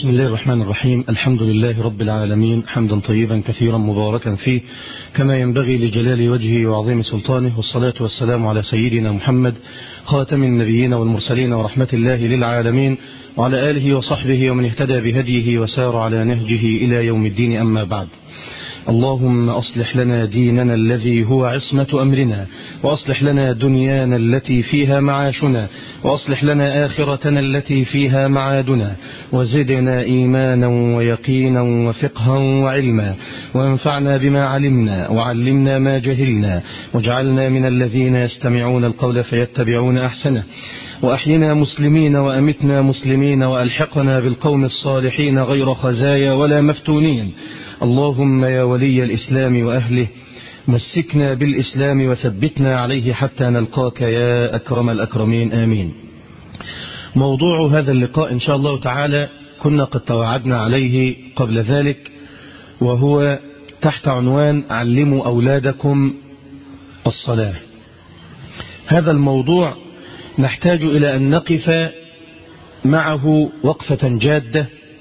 بسم الله الرحمن الرحيم الحمد لله رب العالمين حمدا طيبا كثيرا مباركا فيه كما ينبغي لجلال وجهه وعظيم سلطانه والصلاة والسلام على سيدنا محمد خاتم النبيين والمرسلين ورحمة الله للعالمين وعلى آله وصحبه ومن اهتدى بهديه وسار على نهجه إلى يوم الدين أما بعد اللهم أصلح لنا ديننا الذي هو عصمة أمرنا وأصلح لنا دنيانا التي فيها معاشنا وأصلح لنا آخرتنا التي فيها معادنا وزدنا إيمانا ويقينا وفقها وعلما وانفعنا بما علمنا وعلمنا ما جهلنا واجعلنا من الذين يستمعون القول فيتبعون أحسنه وأحينا مسلمين وأمتنا مسلمين وألحقنا بالقوم الصالحين غير خزايا ولا مفتونين اللهم يا ولي الإسلام وأهله مسكنا بالإسلام وثبتنا عليه حتى نلقاك يا أكرم الأكرمين آمين موضوع هذا اللقاء إن شاء الله تعالى كنا قد توعدنا عليه قبل ذلك وهو تحت عنوان علموا أولادكم الصلاة هذا الموضوع نحتاج إلى أن نقف معه وقفة جادة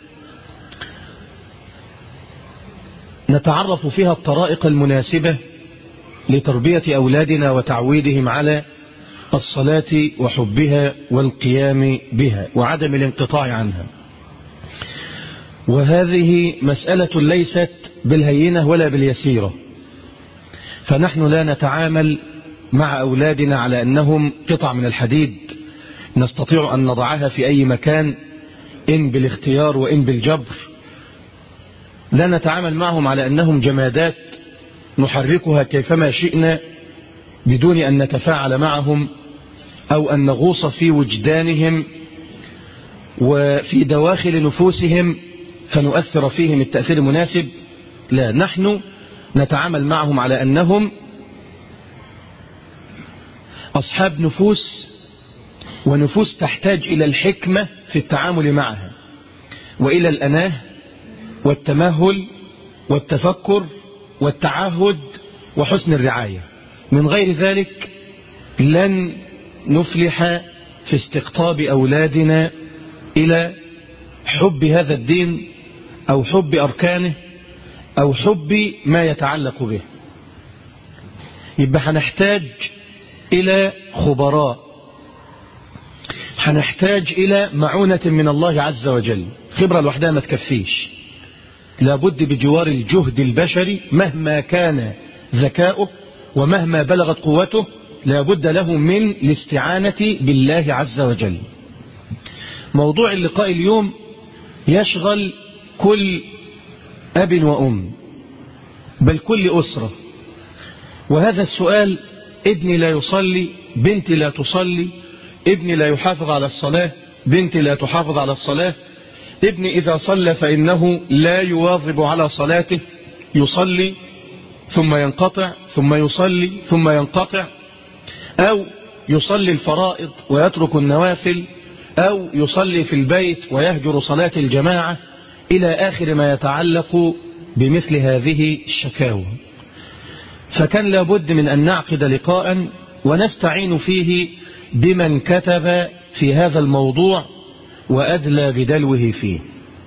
نتعرف فيها الطرائق المناسبة لتربية أولادنا وتعويدهم على الصلاة وحبها والقيام بها وعدم الانقطاع عنها وهذه مسألة ليست بالهينة ولا باليسيرة فنحن لا نتعامل مع أولادنا على أنهم قطع من الحديد نستطيع أن نضعها في أي مكان إن بالاختيار وإن بالجبر لا نتعامل معهم على أنهم جمادات نحركها كيفما شئنا بدون أن نتفاعل معهم أو أن نغوص في وجدانهم وفي دواخل نفوسهم فنؤثر فيهم التأثير المناسب لا نحن نتعامل معهم على أنهم أصحاب نفوس ونفوس تحتاج إلى الحكمة في التعامل معها وإلى الأناه والتمهل والتفكر والتعهد وحسن الرعاية من غير ذلك لن نفلح في استقطاب أولادنا إلى حب هذا الدين أو حب أركانه أو حب ما يتعلق به يبقى هنحتاج إلى خبراء هنحتاج إلى معونة من الله عز وجل خبرة لوحدها ما تكفيش لابد بجوار الجهد البشري مهما كان ذكاؤه ومهما بلغت قوته لابد له من الاستعانة بالله عز وجل موضوع اللقاء اليوم يشغل كل أب وأم بل كل أسرة وهذا السؤال ابني لا يصلي بنتي لا تصلي ابني لا يحافظ على الصلاة بنتي لا تحافظ على الصلاة ابني إذا صلى فإنه لا يواظب على صلاته يصلي ثم ينقطع ثم يصلي ثم ينقطع أو يصلي الفرائض ويترك النوافل أو يصلي في البيت ويهجر صلاة الجماعة إلى آخر ما يتعلق بمثل هذه الشكاوى فكان لابد من أن نعقد لقاء ونستعين فيه بمن كتب في هذا الموضوع وأدلى بدلوه فيه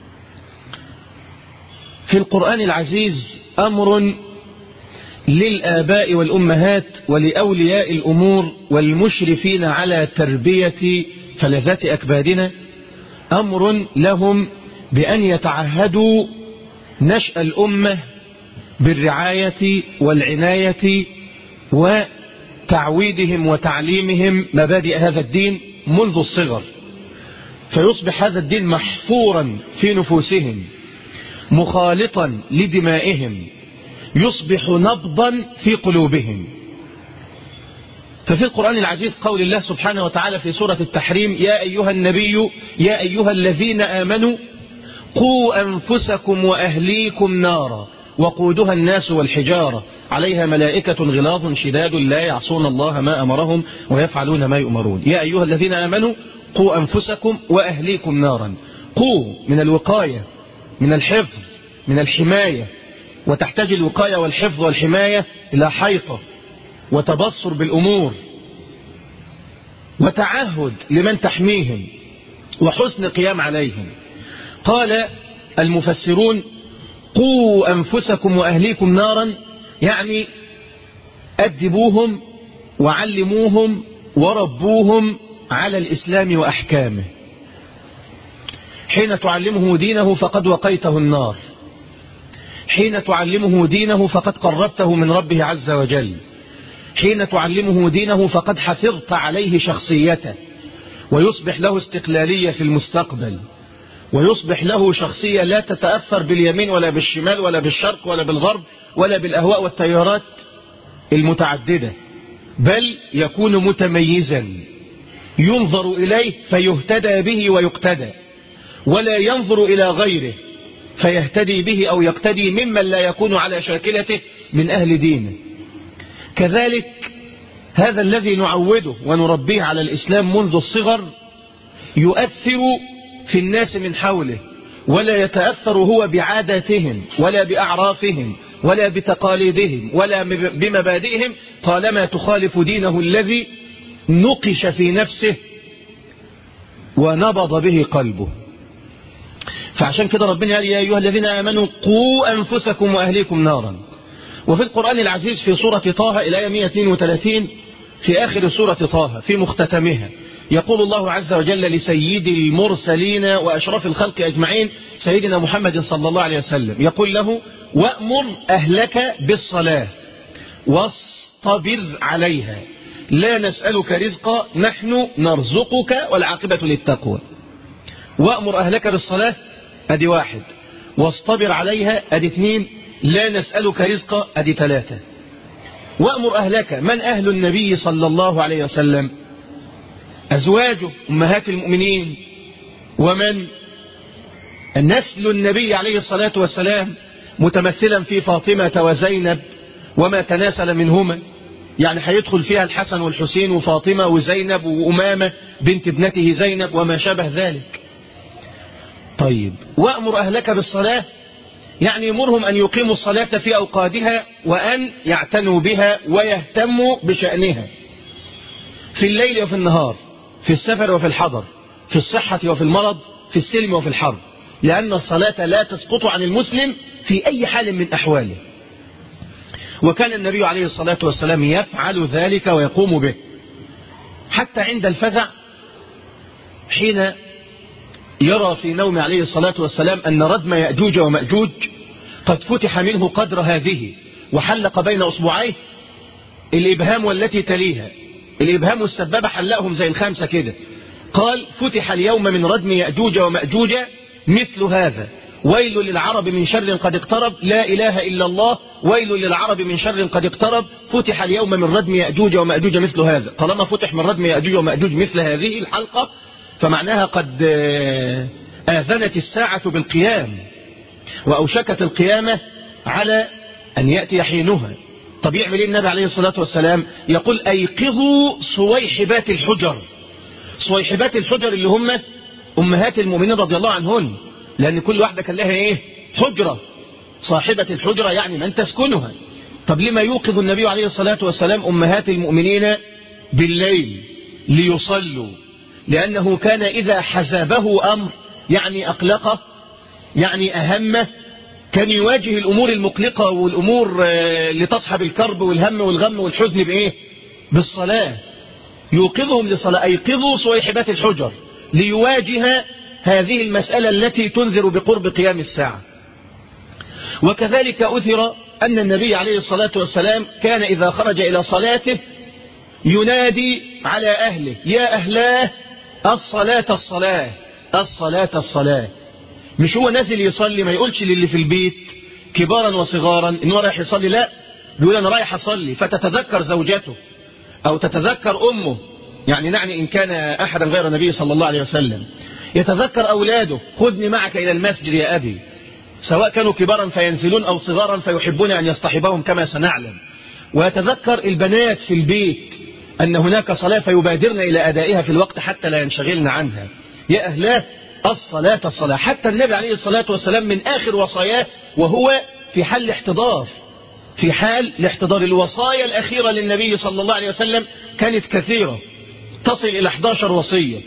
في القرآن العزيز أمر للآباء والأمهات ولأولياء الأمور والمشرفين على تربية فلذات أكبادنا أمر لهم بأن يتعهدوا نشأ الأمة بالرعاية والعناية وتعويدهم وتعليمهم مبادئ هذا الدين منذ الصغر فيصبح هذا الدين محفورا في نفوسهم مخالطا لدمائهم يصبح نبضا في قلوبهم ففي القرآن العزيز قول الله سبحانه وتعالى في سورة التحريم يا أيها النبي يا أيها الذين آمنوا قوا أنفسكم وأهليكم نارا وقودها الناس والحجارة عليها ملائكة غلاظ شداد لا يعصون الله ما أمرهم ويفعلون ما يؤمرون يا أيها الذين آمنوا قوا أنفسكم وأهليكم نارا قوا من الوقاية من الحفظ من الحماية وتحتاج الوقاية والحفظ والحماية إلى حيطة وتبصر بالأمور وتعهد لمن تحميهم وحسن قيام عليهم قال المفسرون قوا أنفسكم وأهليكم نارا يعني أدبوهم وعلموهم وربوهم على الإسلام وأحكامه حين تعلمه دينه فقد وقيته النار حين تعلمه دينه فقد قربته من ربه عز وجل حين تعلمه دينه فقد حفظت عليه شخصيته ويصبح له استقلالية في المستقبل ويصبح له شخصية لا تتأثر باليمين ولا بالشمال ولا بالشرق ولا بالغرب ولا بالأهواء والتيارات المتعددة بل يكون متميزا ينظر إليه فيهتدى به ويقتدى ولا ينظر إلى غيره فيهتدي به أو يقتدي ممن لا يكون على شاكلته من أهل دينه كذلك هذا الذي نعوده ونربيه على الإسلام منذ الصغر يؤثر في الناس من حوله ولا يتأثر هو بعاداتهم ولا بأعرافهم ولا بتقاليدهم ولا بمبادئهم طالما تخالف دينه الذي نقش في نفسه ونبض به قلبه فعشان كده ربنا قال يا أيها الذين آمنوا قوا أنفسكم وأهليكم نارا وفي القرآن العزيز في سورة طه الآية 132 في آخر سورة طه في مختتمها يقول الله عز وجل لسيد المرسلين وأشرف الخلق أجمعين سيدنا محمد صلى الله عليه وسلم يقول له وأمر أهلك بالصلاة واصطبر عليها لا نسألك رزقا نحن نرزقك والعاقبة للتقوى وأمر أهلك بالصلاة أدي واحد واصطبر عليها أدي اثنين لا نسألك رزقا أدي ثلاثة وأمر أهلك من أهل النبي صلى الله عليه وسلم أزواجه أمهات المؤمنين ومن نسل النبي عليه الصلاة والسلام متمثلا في فاطمة وزينب وما تناسل منهما يعني هيدخل فيها الحسن والحسين وفاطمة وزينب وأمامة بنت ابنته زينب وما شابه ذلك طيب وأمر أهلك بالصلاة يعني يمرهم أن يقيموا الصلاة في أوقاتها وأن يعتنوا بها ويهتموا بشأنها في الليل وفي النهار في السفر وفي الحضر في الصحة وفي المرض في السلم وفي الحرب لأن الصلاة لا تسقط عن المسلم في أي حال من أحواله وكان النبي عليه الصلاة والسلام يفعل ذلك ويقوم به حتى عند الفزع حين يرى في نوم عليه الصلاة والسلام أن ردم يأجوج ومأجوج قد فتح منه قدر هذه وحلق بين أصبعيه الإبهام والتي تليها الإبهام والسبابة حلقهم زي الخامسة كده قال فتح اليوم من ردم يأجوج ومأجوج مثل هذا ويل للعرب من شر قد اقترب لا إله إلا الله ويل للعرب من شر قد اقترب فتح اليوم من ردم يأجوج ومأجوج مثل هذا طالما فتح من ردم يأجوج ومأجوج مثل هذه الحلقة فمعناها قد آذنت الساعة بالقيام وأوشكت القيامة على أن يأتي حينها طب يعمل ايه النبي عليه الصلاة والسلام يقول أيقظوا صويحبات الحجر صويحبات الحجر اللي هم أمهات المؤمنين رضي الله عنهن لأن كل واحدة كان لها إيه حجرة صاحبة الحجرة يعني من تسكنها طب لما يوقظ النبي عليه الصلاة والسلام أمهات المؤمنين بالليل ليصلوا لأنه كان إذا حزبه أمر يعني أقلقه يعني أهمه كان يواجه الأمور المقلقة والأمور اللي تصحب الكرب والهم والغم والحزن بإيه بالصلاة يوقظهم لصلاة أيقظوا صويحبات الحجر ليواجه هذه المسألة التي تنذر بقرب قيام الساعة وكذلك أثر أن النبي عليه الصلاة والسلام كان إذا خرج إلى صلاته ينادي على أهله يا أهلاه الصلاة الصلاة الصلاة الصلاة مش هو نازل يصلي ما يقولش للي في البيت كبارا وصغارا إن هو رايح يصلي لا بيقول أنا رايح أصلي فتتذكر زوجته أو تتذكر أمه يعني نعني إن كان أحدا غير النبي صلى الله عليه وسلم يتذكر أولاده خذني معك إلى المسجد يا أبي سواء كانوا كبارا فينزلون أو صغارا فيحبون أن يصطحبهم كما سنعلم ويتذكر البنات في البيت أن هناك صلاة فيبادرن إلى أدائها في الوقت حتى لا ينشغلن عنها يا أهلاه الصلاة الصلاة حتى النبي عليه الصلاة والسلام من آخر وصاياه وهو في حال الاحتضار في حال الاحتضار الوصايا الأخيرة للنبي صلى الله عليه وسلم كانت كثيرة تصل إلى 11 وصية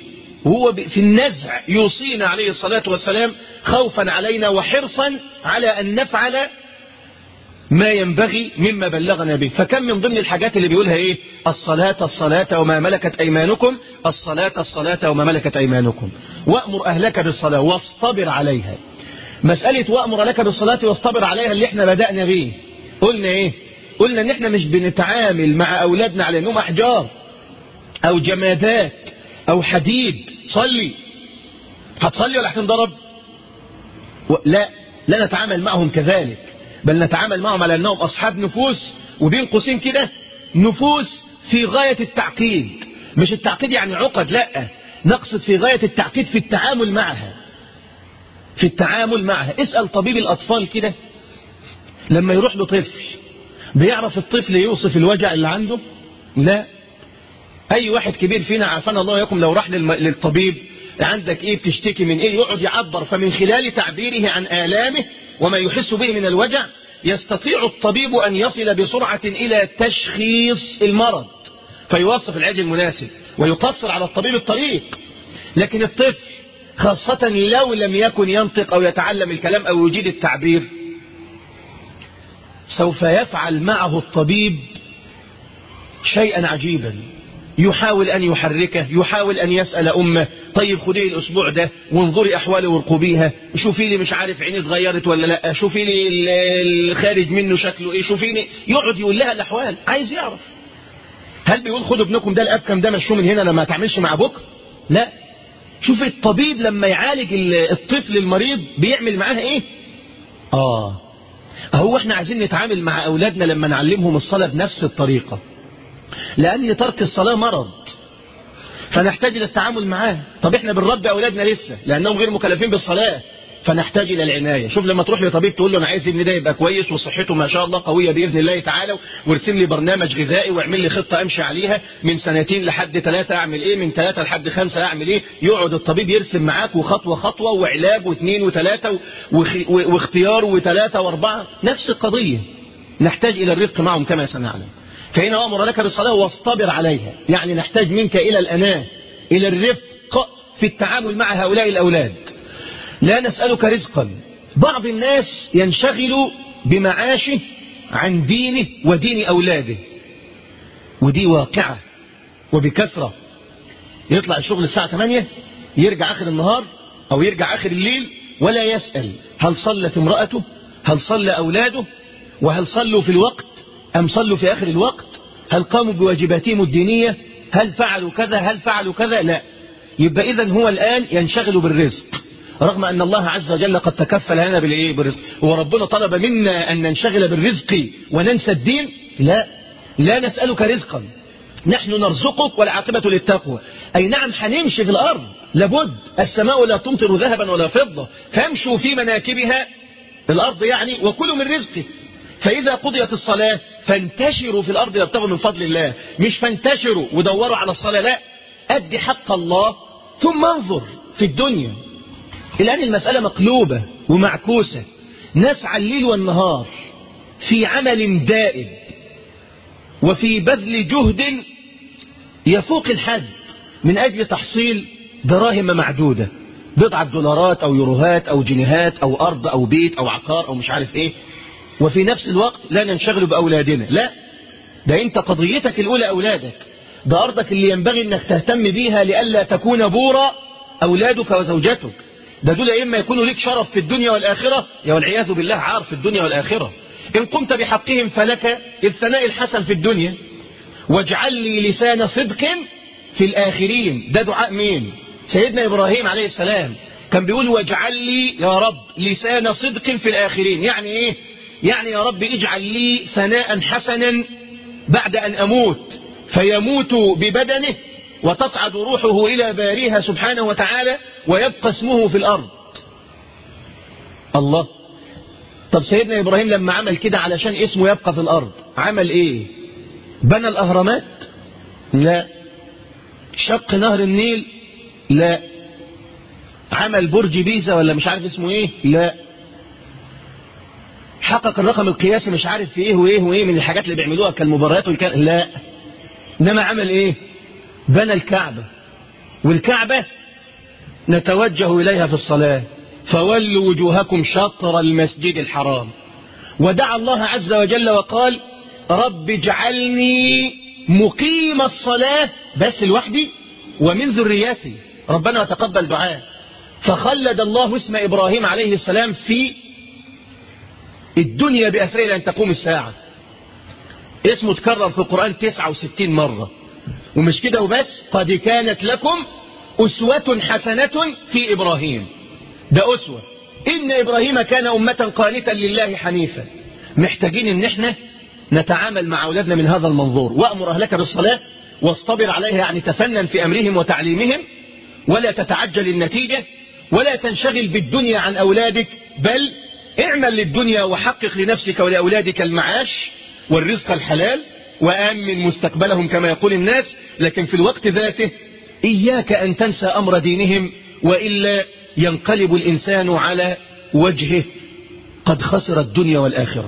وهو في النزع يوصينا عليه الصلاة والسلام خوفا علينا وحرصا على أن نفعل ما ينبغي مما بلغنا به فكم من ضمن الحاجات اللي بيقولها ايه الصلاة الصلاة وما ملكت ايمانكم الصلاة الصلاة وما ملكت ايمانكم وامر اهلك بالصلاة واصطبر عليها مسألة وامر لك بالصلاة واصطبر عليها اللي احنا بدأنا به قلنا ايه قلنا ان احنا مش بنتعامل مع اولادنا على انهم احجار او جمادات او حديد صلي هتصلي ولا هتنضرب لا لا نتعامل معهم كذلك بل نتعامل معهم على أنهم أصحاب نفوس وبين قوسين كده نفوس في غاية التعقيد مش التعقيد يعني عقد لا نقصد في غاية التعقيد في التعامل معها في التعامل معها اسأل طبيب الأطفال كده لما يروح له طفل بيعرف الطفل يوصف الوجع اللي عنده لا أي واحد كبير فينا عافانا الله يكم لو راح للطبيب عندك ايه بتشتكي من ايه يقعد يعبر فمن خلال تعبيره عن آلامه وما يحس به من الوجع يستطيع الطبيب أن يصل بسرعة إلى تشخيص المرض فيوصف العلاج المناسب ويقصر على الطبيب الطريق لكن الطفل خاصة لو لم يكن ينطق أو يتعلم الكلام أو يجيد التعبير سوف يفعل معه الطبيب شيئا عجيبا يحاول أن يحركه يحاول أن يسأل أمه طيب خدي الأسبوع ده وانظري أحواله وارقبيها شوفي لي مش عارف عيني اتغيرت ولا لا شوفي لي الخارج منه شكله ايه شوفي لي يقعد يقول لها الأحوال عايز يعرف هل بيقول خدوا ابنكم ده الأبكم ده مشوه من هنا لما تعملش مع بكر لا شوف الطبيب لما يعالج الطفل المريض بيعمل معاه ايه اه هو احنا عايزين نتعامل مع أولادنا لما نعلمهم الصلاة بنفس الطريقة لأن ترك الصلاة مرض فنحتاج إلى التعامل معاه طب احنا بنربي أولادنا لسه لأنهم غير مكلفين بالصلاة فنحتاج إلى العناية شوف لما تروح لطبيب تقول له أنا عايز ابني ده يبقى كويس وصحته ما شاء الله قوية بإذن الله تعالى وارسم لي برنامج غذائي واعمل لي خطة أمشي عليها من سنتين لحد ثلاثة أعمل إيه من ثلاثة لحد خمسة أعمل إيه يقعد الطبيب يرسم معاك وخطوة خطوة وعلاج واثنين وثلاثة واختيار وثلاثة وأربعة نفس القضية نحتاج إلى الرفق معهم كما سنعلم فهنا أمر لك بالصلاة واصطبر عليها يعني نحتاج منك إلى الأناة إلى الرفق في التعامل مع هؤلاء الأولاد لا نسألك رزقا بعض الناس ينشغل بمعاشه عن دينه ودين أولاده ودي واقعة وبكثرة يطلع الشغل الساعة 8 يرجع آخر النهار أو يرجع آخر الليل ولا يسأل هل صلت امرأته هل صلى أولاده وهل صلوا في الوقت أم صلوا في آخر الوقت هل قاموا بواجباتهم الدينية هل فعلوا كذا هل فعلوا كذا لا يبقى إذا هو الآن ينشغل بالرزق رغم أن الله عز وجل قد تكفل لنا بالإيه بالرزق هو ربنا طلب منا أن ننشغل بالرزق وننسى الدين لا لا نسألك رزقا نحن نرزقك والعاقبة للتقوى أي نعم هنمشي في الأرض لابد السماء لا تمطر ذهبا ولا فضة فامشوا في مناكبها الأرض يعني وكلوا من رزقه فإذا قضيت الصلاة فانتشروا في الأرض وابتغوا من فضل الله مش فانتشروا ودوروا على الصلاة لا أدي حق الله ثم انظر في الدنيا الآن المسألة مقلوبة ومعكوسة نسعى الليل والنهار في عمل دائب وفي بذل جهد يفوق الحد من أجل تحصيل دراهم معدودة بضعة دولارات أو يوروهات أو جنيهات أو أرض أو بيت أو عقار أو مش عارف إيه وفي نفس الوقت لا ننشغل بأولادنا لا ده أنت قضيتك الأولى أولادك ده أرضك اللي ينبغي أنك تهتم بيها لئلا تكون بورا أولادك وزوجتك ده دول إما يكونوا لك شرف في الدنيا والآخرة يا والعياذ بالله عار في الدنيا والآخرة إن قمت بحقهم فلك الثناء الحسن في الدنيا واجعل لي لسان صدق في الآخرين ده دعاء مين سيدنا إبراهيم عليه السلام كان بيقول واجعل لي يا رب لسان صدق في الآخرين يعني إيه يعني يا رب اجعل لي ثناء حسنا بعد أن أموت فيموت ببدنه وتصعد روحه إلى باريها سبحانه وتعالى ويبقى اسمه في الأرض الله طب سيدنا إبراهيم لما عمل كده علشان اسمه يبقى في الأرض عمل إيه بنى الأهرامات لا شق نهر النيل لا عمل برج بيزا ولا مش عارف اسمه ايه لا حقق الرقم القياسي مش عارف في ايه وايه وايه من الحاجات اللي بيعملوها كالمباريات والكلام لا انما عمل ايه بنى الكعبة والكعبة نتوجه إليها في الصلاة فولوا وجوهكم شطر المسجد الحرام ودعا الله عز وجل وقال رب اجعلني مقيم الصلاة بس لوحدي ومن ذريتي ربنا تقبل دعاء فخلد الله اسم إبراهيم عليه السلام في الدنيا بأسره لأن تقوم الساعة اسمه تكرر في القرآن 69 مرة ومش كده وبس قد كانت لكم أسوة حسنة في إبراهيم ده أسوة إن إبراهيم كان أمة قانتا لله حنيفا محتاجين إن احنا نتعامل مع أولادنا من هذا المنظور وأمر أهلك بالصلاة واصطبر عليها يعني تفنن في أمرهم وتعليمهم ولا تتعجل النتيجة ولا تنشغل بالدنيا عن أولادك بل اعمل للدنيا وحقق لنفسك ولأولادك المعاش والرزق الحلال وآمن مستقبلهم كما يقول الناس لكن في الوقت ذاته إياك أن تنسى أمر دينهم وإلا ينقلب الإنسان على وجهه قد خسر الدنيا والآخرة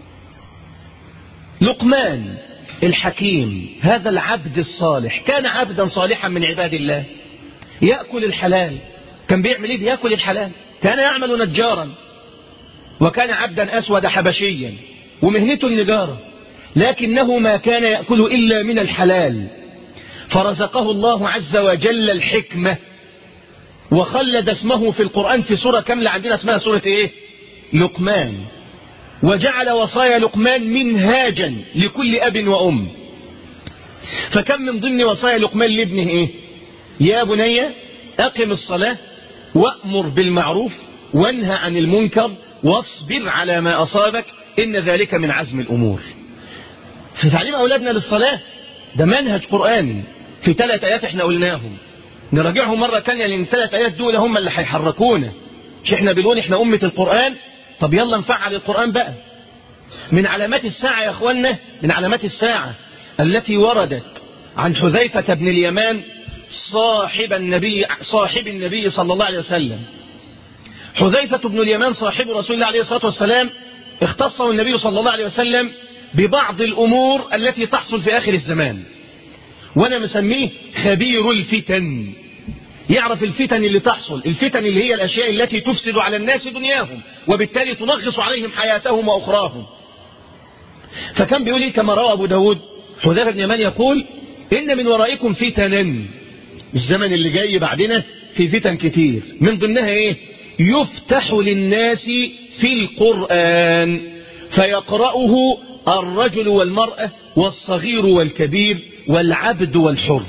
لقمان الحكيم هذا العبد الصالح كان عبدا صالحا من عباد الله يأكل الحلال كان بيعمل ايه بيأكل الحلال كان يعمل نجارا وكان عبدا أسود حبشيا ومهنته النجارة لكنه ما كان يأكل إلا من الحلال فرزقه الله عز وجل الحكمة وخلد اسمه في القرآن في سورة كاملة عندنا اسمها سورة ايه لقمان وجعل وصايا لقمان منهاجا لكل أب وأم فكم من ضمن وصايا لقمان لابنه ايه يا بني أقم الصلاة وأمر بالمعروف وانهى عن المنكر واصبر على ما أصابك إن ذلك من عزم الأمور في تعليم أولادنا للصلاة ده منهج قرآني في ثلاث آيات احنا قلناهم نراجعهم مرة تانية لأن الثلاث آيات دول هم اللي هيحركونا مش احنا بنقول احنا أمة القرآن طب يلا نفعل القرآن بقى من علامات الساعة يا أخوانا من علامات الساعة التي وردت عن حذيفة بن اليمان صاحب النبي صاحب النبي صلى الله عليه وسلم حذيفة بن اليمان صاحب رسول الله عليه الصلاة والسلام اختصه النبي صلى الله عليه وسلم ببعض الأمور التي تحصل في آخر الزمان وأنا مسميه خبير الفتن يعرف الفتن اللي تحصل الفتن اللي هي الأشياء التي تفسد على الناس دنياهم وبالتالي تنغص عليهم حياتهم وأخراهم فكان بيقول إيه كما روى أبو داود حذيفة بن يمان يقول إن من ورائكم فتنا الزمن اللي جاي بعدنا في فتن كتير من ضمنها إيه يفتح للناس في القرآن فيقرأه الرجل والمرأة والصغير والكبير والعبد والحر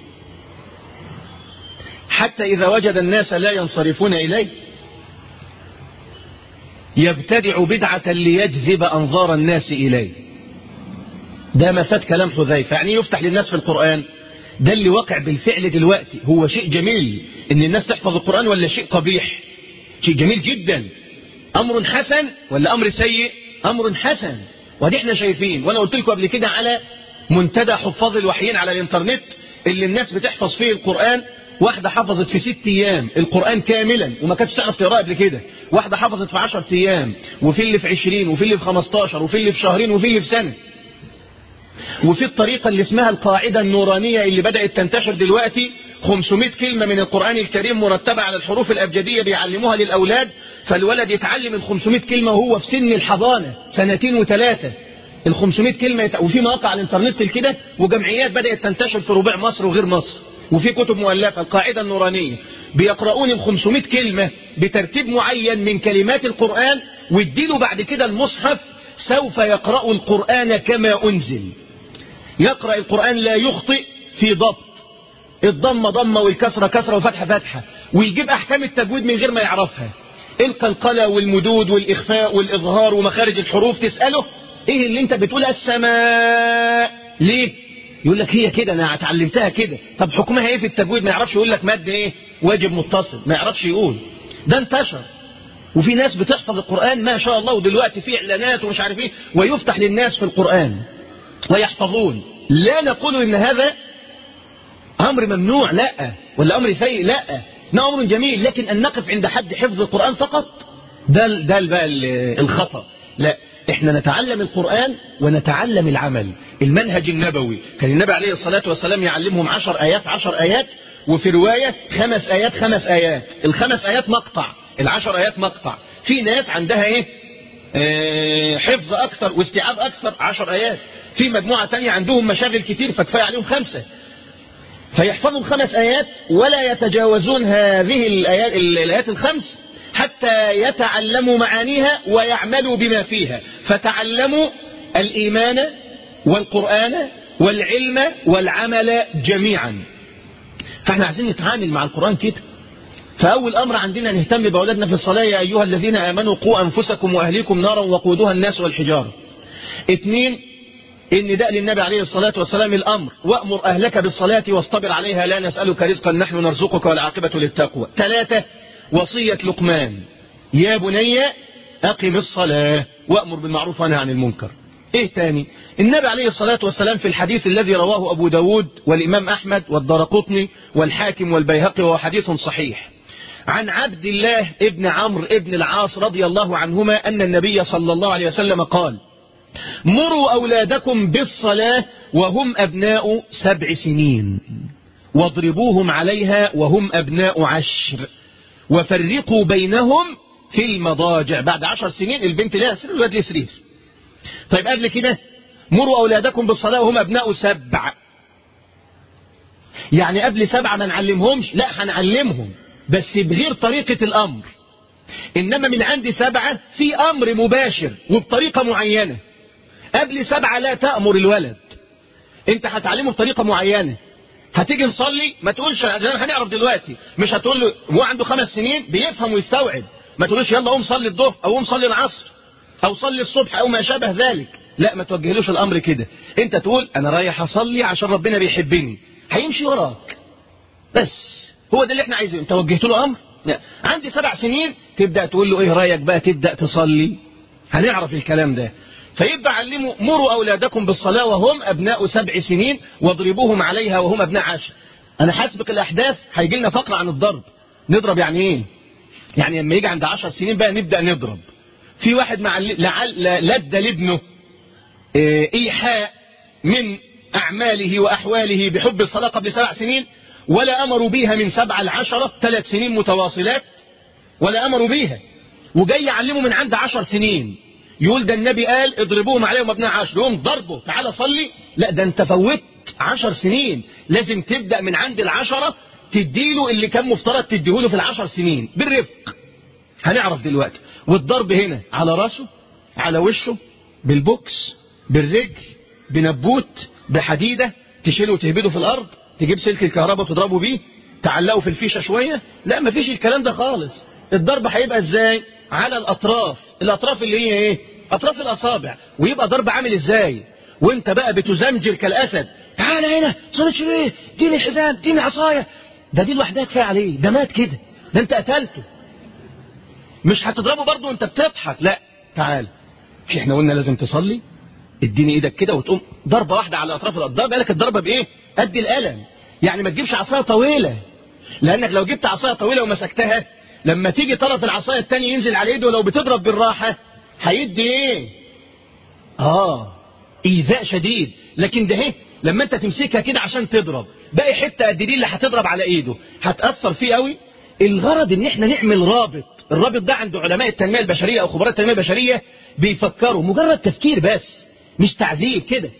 حتى إذا وجد الناس لا ينصرفون إليه يبتدع بدعة ليجذب أنظار الناس إليه ده ما فات كلام حذيفة يعني يفتح للناس في القرآن ده اللي وقع بالفعل دلوقتي هو شيء جميل ان الناس تحفظ القرآن ولا شيء قبيح شيء جميل جدا أمر حسن ولا أمر سيء أمر حسن ودي احنا شايفين وانا قلت لكم قبل كده على منتدى حفاظ الوحيين على الانترنت اللي الناس بتحفظ فيه القرآن واحدة حفظت في ست ايام القرآن كاملا وما كانتش تعرف تقراه قبل كده واحدة حفظت في عشر ايام وفي اللي في عشرين وفي اللي في خمستاشر وفي اللي في شهرين وفي اللي في سنة وفي الطريقة اللي اسمها القاعدة النورانية اللي بدأت تنتشر دلوقتي 500 كلمة من القرآن الكريم مرتبة على الحروف الأبجدية بيعلموها للأولاد فالولد يتعلم ال 500 كلمة وهو في سن الحضانة سنتين وثلاثة ال 500 كلمة يت... وفي مواقع على الانترنت كده وجمعيات بدأت تنتشر في رباع مصر وغير مصر وفي كتب مؤلفة القاعدة النورانية بيقرؤون ال 500 كلمة بترتيب معين من كلمات القرآن ويديله بعد كده المصحف سوف يقرأ القرآن كما أنزل يقرأ القرآن لا يخطئ في ضبط الضمة ضمة والكسرة كسرة وفتحة فتحة ويجيب أحكام التجويد من غير ما يعرفها القلقلة والمدود والإخفاء والإظهار ومخارج الحروف تسأله إيه اللي أنت بتقول السماء ليه يقول لك هي كده أنا اتعلمتها كده طب حكمها إيه في التجويد ما يعرفش يقول لك مد إيه واجب متصل ما يعرفش يقول ده انتشر وفي ناس بتحفظ القرآن ما شاء الله ودلوقتي في إعلانات ومش عارف إيه ويفتح للناس في القرآن ويحفظون لا نقول إن هذا أمر ممنوع لا ولا أمر سيء لا ده أمر جميل لكن أن نقف عند حد حفظ القرآن فقط ده ده بقى الخطأ لا احنا نتعلم القرآن ونتعلم العمل المنهج النبوي كان النبي عليه الصلاة والسلام يعلمهم عشر آيات عشر آيات وفي رواية خمس آيات خمس آيات الخمس آيات مقطع العشر آيات مقطع في ناس عندها ايه آه حفظ أكثر واستيعاب أكثر عشر آيات في مجموعة تانية عندهم مشاغل كتير فكفاية عليهم خمسة فيحفظوا الخمس آيات ولا يتجاوزون هذه الآيات, الآيات الخمس حتى يتعلموا معانيها ويعملوا بما فيها فتعلموا الإيمان والقرآن والعلم والعمل جميعا فاحنا عايزين نتعامل مع القرآن كده فأول أمر عندنا نهتم بأولادنا في الصلاة يا أيها الذين آمنوا قوا أنفسكم وأهليكم نارا وقودها الناس والحجارة اثنين النداء للنبي عليه الصلاة والسلام الأمر وأمر أهلك بالصلاة واصطبر عليها لا نسألك رزقا نحن نرزقك والعاقبة للتقوى ثلاثة وصية لقمان يا بني أقم الصلاة وأمر بالمعروف وانهى عن المنكر إيه تاني النبي عليه الصلاة والسلام في الحديث الذي رواه أبو داود والإمام أحمد والدرقطني والحاكم والبيهقي وهو حديث صحيح عن عبد الله ابن عمرو ابن العاص رضي الله عنهما أن النبي صلى الله عليه وسلم قال مروا أولادكم بالصلاة وهم أبناء سبع سنين واضربوهم عليها وهم أبناء عشر وفرقوا بينهم في المضاجع بعد عشر سنين البنت لها سرير والولد ليه سرير طيب قبل كده مروا أولادكم بالصلاة وهم أبناء سبع يعني قبل سبعة ما نعلمهمش لا هنعلمهم بس بغير طريقة الأمر إنما من عند سبعة في أمر مباشر وبطريقة معينة قبل سبعة لا تأمر الولد انت هتعلمه بطريقة معينة هتيجي نصلي ما تقولش زي ما هنعرف دلوقتي مش هتقول له هو عنده خمس سنين بيفهم ويستوعب ما تقولش يلا قوم صلي الظهر او قوم صلي العصر او صلي الصبح او ما شابه ذلك لا ما توجهلوش الامر كده انت تقول انا رايح اصلي عشان ربنا بيحبني هيمشي وراك بس هو ده اللي احنا عايزينه انت وجهت له امر لا عندي سبع سنين تبدا تقول له ايه رايك بقى تبدا تصلي هنعرف الكلام ده فيبقى علموا مروا أولادكم بالصلاة وهم أبناء سبع سنين واضربوهم عليها وهم أبناء عشر أنا حاسبك الأحداث هيجي لنا فقرة عن الضرب نضرب يعني إيه يعني لما يجي عند عشر سنين بقى نبدأ نضرب في واحد مع لعل لد لابنه إيحاء من أعماله وأحواله بحب الصلاة قبل سبع سنين ولا أمروا بيها من سبعة لعشرة ثلاث سنين متواصلات ولا أمروا بيها وجاي يعلمه من عند عشر سنين يقول ده النبي قال اضربوهم عليهم ابناء عشر يقوم ضربه تعالى صلي لا ده انت فوت عشر سنين لازم تبدأ من عند العشرة تديله اللي كان مفترض تديهوله في العشر سنين بالرفق هنعرف دلوقتي والضرب هنا على راسه على وشه بالبوكس بالرجل بنبوت بحديدة تشيله وتهبده في الأرض تجيب سلك الكهرباء وتضربه بيه تعلقه في الفيشة شوية لا مفيش الكلام ده خالص الضرب هيبقى ازاي على الأطراف الأطراف اللي هي ايه أطراف الأصابع ويبقى ضرب عامل ازاي وانت بقى بتزمجر كالأسد تعال هنا صليتش ليه ديني الحزام ديني عصاية ده دي لوحدها كفايه عليه ده مات كده ده انت قتلته مش هتضربه برضه وانت بتضحك لا تعال مش احنا قلنا لازم تصلي اديني ايدك كده وتقوم ضربه واحده على اطراف الضربه بالك الضربه بايه قد القلم يعني ما تجيبش عصايه طويله لانك لو جبت عصايه طويله ومسكتها لما تيجي طرف العصايه الثاني ينزل على ايده ولو بتضرب بالراحه هيدي ايه اه ايذاء شديد لكن ده ايه لما انت تمسكها كده عشان تضرب باقي حته قد دي اللي هتضرب على ايده هتاثر فيه قوي الغرض ان احنا نعمل رابط الرابط ده عند علماء التنميه البشريه او خبراء التنميه البشريه بيفكروا مجرد تفكير بس مش تعذيب كده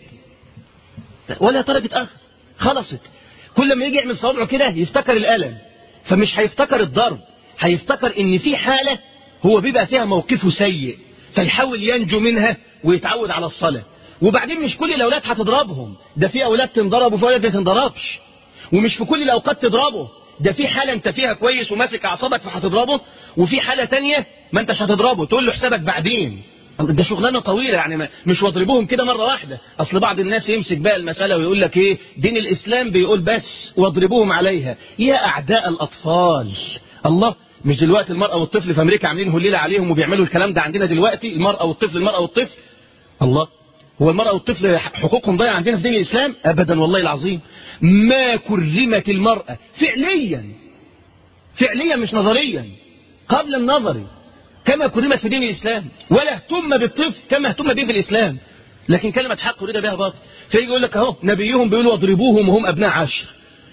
ولا درجه اخر خلصت كل ما يجي يعمل صوابعه كده يفتكر الالم فمش هيفتكر الضرب هيفتكر ان في حاله هو بيبقى فيها موقفه سيء فيحاول ينجو منها ويتعود على الصلاه وبعدين مش كل الاولاد هتضربهم ده في اولاد تنضرب وفي اولاد ما تنضربش ومش في كل الاوقات تضربه ده في حالة انت فيها كويس وماسك اعصابك فهتضربه وفي حالة تانية ما انتش هتضربه تقول له حسابك بعدين ده شغلانة طويلة يعني مش واضربوهم كده مرة واحدة اصل بعض الناس يمسك بقى المسألة ويقول لك ايه دين الاسلام بيقول بس واضربوهم عليها يا اعداء الاطفال الله مش دلوقتي المرأة والطفل في امريكا عاملين هليلة عليهم وبيعملوا الكلام ده عندنا دلوقتي المرأة والطفل المرأة والطفل الله هو المرأة والطفل حقوقهم ضايعة عندنا في دين الإسلام أبدا والله العظيم ما كرمت المرأة فعليا فعليا مش نظريا قبل النظري كما كرمت في دين الإسلام ولا اهتم بالطفل كما اهتم به في الإسلام لكن كلمة حق أريد بها باطل فيجي يقول لك أهو نبيهم بيقولوا اضربوهم وهم أبناء عشر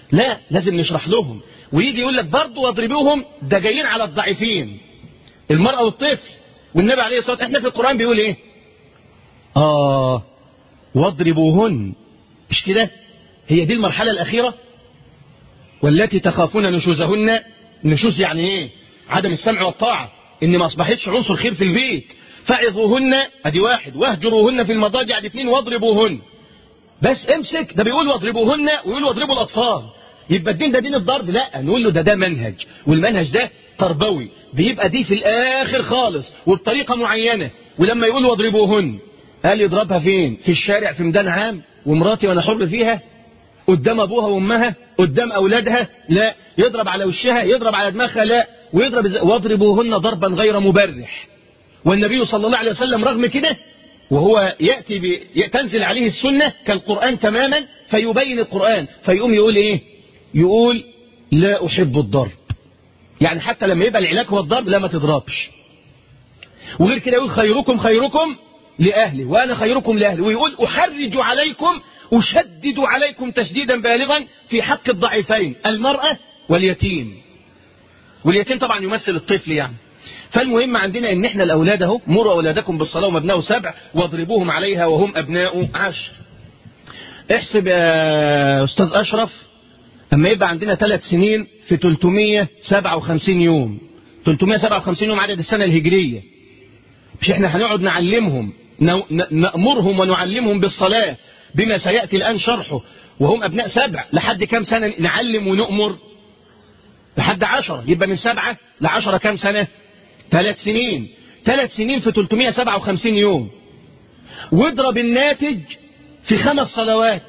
لا لازم نشرح لهم ويجي يقول لك برضه واضربوهم ده جايين على الضعيفين المرأة والطفل والنبي عليه الصلاة والسلام احنا في القرآن بيقول ايه اه واضربوهن مش كده هي دي المرحلة الأخيرة والتي تخافون نشوزهن نشوز يعني ايه عدم السمع والطاعة ان ما اصبحتش عنصر خير في البيت فعظوهن ادي واحد واهجروهن في المضاجع ادي اثنين واضربوهن بس امسك ده بيقول واضربوهن ويقول واضربوا الاطفال يبقى الدين ده دين الضرب لا نقول له ده ده منهج والمنهج ده تربوي بيبقى دي في الاخر خالص وبطريقه معينه ولما يقول واضربوهن قال يضربها فين في الشارع في ميدان عام ومراتي وانا حر فيها قدام ابوها وامها قدام اولادها لا يضرب على وشها يضرب على دماغها لا ويضرب واضربوهن ضربا غير مبرح والنبي صلى الله عليه وسلم رغم كده وهو يأتي ب... تنزل عليه السنة كالقرآن تماما فيبين القرآن فيقوم يقول ايه يقول لا أحب الضرب يعني حتى لما يبقى العلاج هو الضرب لا ما تضربش وغير كده يقول خيركم خيركم لأهلي وأنا خيركم لأهلي ويقول أحرج عليكم أشدد عليكم تشديدا بالغا في حق الضعيفين المرأة واليتيم واليتيم طبعا يمثل الطفل يعني فالمهم عندنا ان احنا الاولاد اهو مروا اولادكم بالصلاه وهم ابناء سبع واضربوهم عليها وهم ابناء عشر احسب يا استاذ اشرف اما يبقى عندنا ثلاث سنين في 357 يوم 357 يوم عدد السنه الهجريه مش احنا هنقعد نعلمهم نامرهم ونعلمهم بالصلاه بما سياتي الان شرحه وهم ابناء سبع لحد كام سنه نعلم ونؤمر لحد عشرة يبقى من سبعة لعشرة كام سنة ثلاث سنين ثلاث سنين في 357 يوم واضرب الناتج في خمس صلوات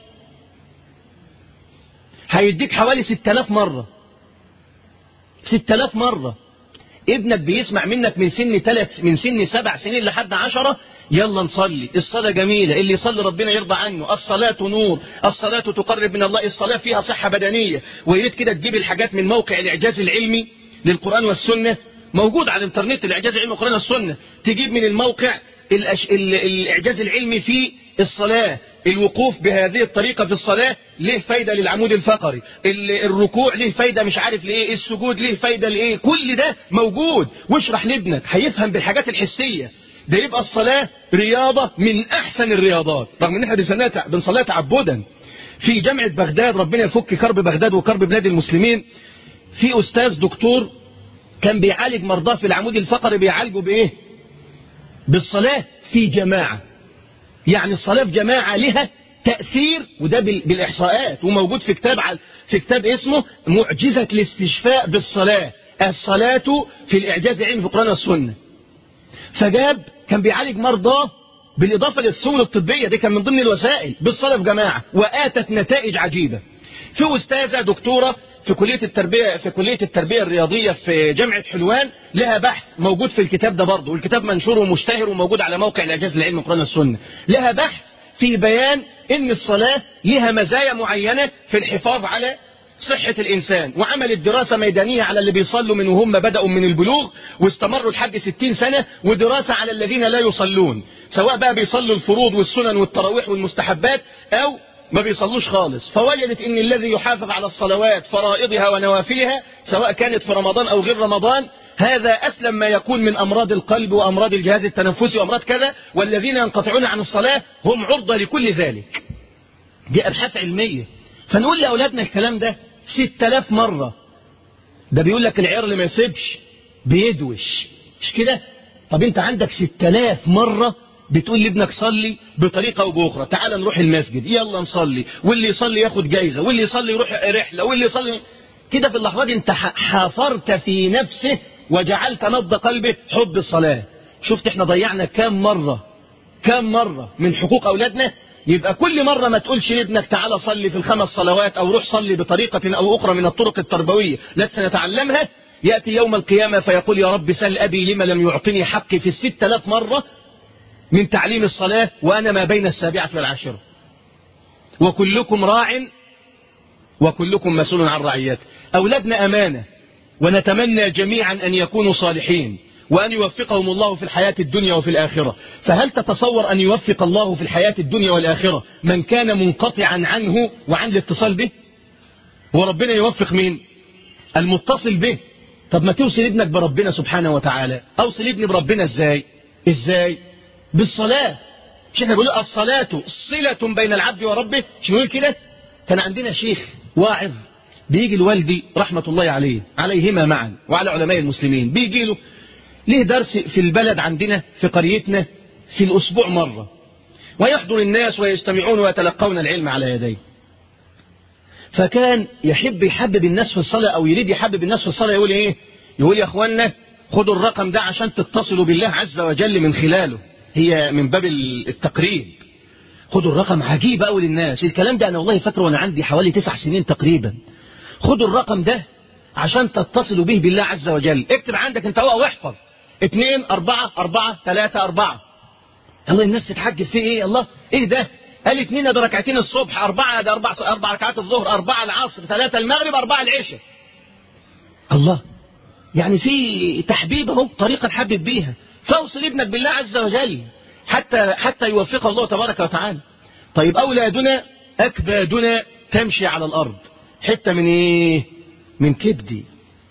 هيديك حوالي 6000 مرة 6000 مرة ابنك بيسمع منك من سن ثلاث من سن سبع سنين لحد عشرة يلا نصلي الصلاة جميلة اللي يصلي ربنا يرضى عنه الصلاة نور الصلاة تقرب من الله الصلاة فيها صحة بدنية ويريد كده تجيب الحاجات من موقع الإعجاز العلمي للقرآن والسنة موجود على الانترنت الإعجاز العلمي القرآن والسنة تجيب من الموقع الأش... ال... الإعجاز العلمي في الصلاة الوقوف بهذه الطريقة في الصلاة ليه فايدة للعمود الفقري الركوع ليه فايدة مش عارف ليه السجود ليه فايدة لإيه كل ده موجود واشرح لابنك هيفهم بالحاجات الحسية ده يبقى الصلاة رياضة من أحسن الرياضات رغم ان احنا بنصليها تعبدا في جامعة بغداد ربنا يفك كرب بغداد وكرب بلاد المسلمين في أستاذ دكتور كان بيعالج مرضاه في العمود الفقري بيعالجه بإيه بالصلاة في جماعة يعني الصلاة في جماعة لها تأثير وده بالإحصاءات وموجود في كتاب في كتاب اسمه معجزة الاستشفاء بالصلاة الصلاة في الإعجاز العلمي في القرآن والسنة فجاب كان بيعالج مرضاه بالإضافة للسبل الطبية دي كان من ضمن الوسائل بالصلاة في جماعة وآتت نتائج عجيبة في أستاذة دكتورة في كلية التربية في كلية التربية الرياضية في جامعة حلوان لها بحث موجود في الكتاب ده برضه والكتاب منشور ومشتهر وموجود على موقع الإعجاز العلمي القرآن والسنة لها بحث في بيان ان الصلاة لها مزايا معينة في الحفاظ على صحة الإنسان وعملت دراسة ميدانية على اللي بيصلوا من وهم بدأوا من البلوغ واستمروا لحد 60 سنة ودراسة على الذين لا يصلون سواء بقى بيصلوا الفروض والسنن والتراويح والمستحبات أو ما بيصلوش خالص فوجدت ان الذي يحافظ على الصلوات فرائضها ونوافلها سواء كانت في رمضان او غير رمضان هذا أسلم ما يكون من أمراض القلب وأمراض الجهاز التنفسي وأمراض كذا والذين ينقطعون عن الصلاة هم عرضة لكل ذلك دي أبحاث علمية فنقول لأولادنا الكلام ده ستة آلاف مرة ده بيقول لك العيار اللي ما يسيبش بيدوش مش كده طب انت عندك ستة آلاف مرة بتقول لابنك صلي بطريقة أو بأخرى تعال نروح المسجد يلا نصلي واللي يصلي ياخد جايزة واللي يصلي يروح رحلة واللي يصلي كده في اللحظات انت حافرت في نفسه وجعلت نبض قلبه حب الصلاة شفت احنا ضيعنا كام مرة كام مرة من حقوق أولادنا يبقى كل مرة ما تقولش لابنك تعالى صلي في الخمس صلوات أو روح صلي بطريقة أو أخرى من الطرق التربوية التي سنتعلمها يأتي يوم القيامة فيقول يا رب سل أبي لما لم يعطني حقي في الست آلاف مرة من تعليم الصلاة وأنا ما بين السابعة والعاشرة وكلكم راع وكلكم مسؤول عن رعيته أولادنا أمانة ونتمنى جميعا أن يكونوا صالحين وأن يوفقهم الله في الحياة الدنيا وفي الآخرة فهل تتصور أن يوفق الله في الحياة الدنيا والآخرة من كان منقطعا عنه وعن الاتصال به وربنا يوفق مين المتصل به طب ما توصل ابنك بربنا سبحانه وتعالى اوصل ابني بربنا ازاي ازاي بالصلاة مش احنا بنقول الصلاة صلة بين العبد وربه مش بنقول كده كان عندنا شيخ واعظ بيجي لوالدي رحمة الله عليه عليهما معا وعلى علماء المسلمين بيجي له ليه درس في البلد عندنا في قريتنا في الأسبوع مرة ويحضر الناس ويستمعون ويتلقون العلم على يديه فكان يحب يحبب الناس في الصلاة أو يريد يحبب الناس في الصلاة يقول إيه يقول يا أخوانا خدوا الرقم ده عشان تتصلوا بالله عز وجل من خلاله هي من باب التقريب خدوا الرقم عجيب أوي للناس الكلام ده أنا والله فاكره وأنا عندي حوالي تسع سنين تقريبا خدوا الرقم ده عشان تتصلوا به بالله عز وجل اكتب عندك انت هو واحفظ اثنين أربعة أربعة ثلاثة أربعة الله الناس تتحجب فيه ايه الله ايه ده قال اثنين ده ركعتين الصبح أربعة ده أربع أربع ركعات الظهر أربعة العصر ثلاثة المغرب أربعة العشاء الله يعني في تحبيب اهو طريقة نحبب بيها فاوصل ابنك بالله عز وجل حتى حتى يوفقه الله تبارك وتعالى طيب أولادنا أكبادنا تمشي على الأرض حتة من إيه من كبدي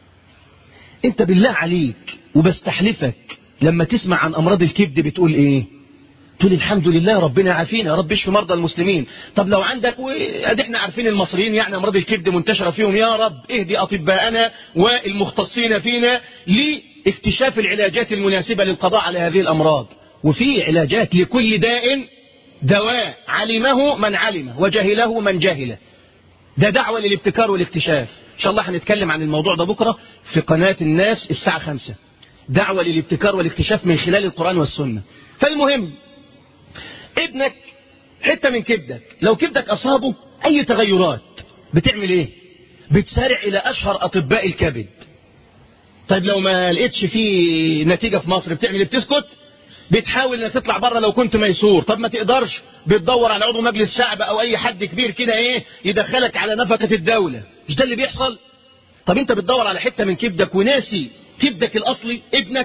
أنت بالله عليك وبستحلفك لما تسمع عن أمراض الكبد بتقول إيه تقول الحمد لله ربنا عافينا يا رب اشفي مرضى المسلمين طب لو عندك ادي احنا عارفين المصريين يعني امراض الكبد منتشره فيهم يا رب اهدي اطباءنا والمختصين فينا لاكتشاف العلاجات المناسبه للقضاء على هذه الامراض وفي علاجات لكل داء دواء علمه من علمه وجهله من جهله ده دعوه للابتكار والاكتشاف ان شاء الله هنتكلم عن الموضوع ده بكره في قناه الناس الساعه 5 دعوه للابتكار والاكتشاف من خلال القران والسنه فالمهم ابنك حتة من كبدك لو كبدك أصابه أي تغيرات بتعمل إيه بتسارع إلى أشهر أطباء الكبد طيب لو ما لقيتش فيه نتيجة في مصر بتعمل إيه بتسكت بتحاول انك تطلع بره لو كنت ميسور طب ما تقدرش بتدور على عضو مجلس شعب او اي حد كبير كده ايه يدخلك على نفقة الدولة مش ده اللي بيحصل طب انت بتدور على حتة من كبدك وناسي كبدك الاصلي ابنك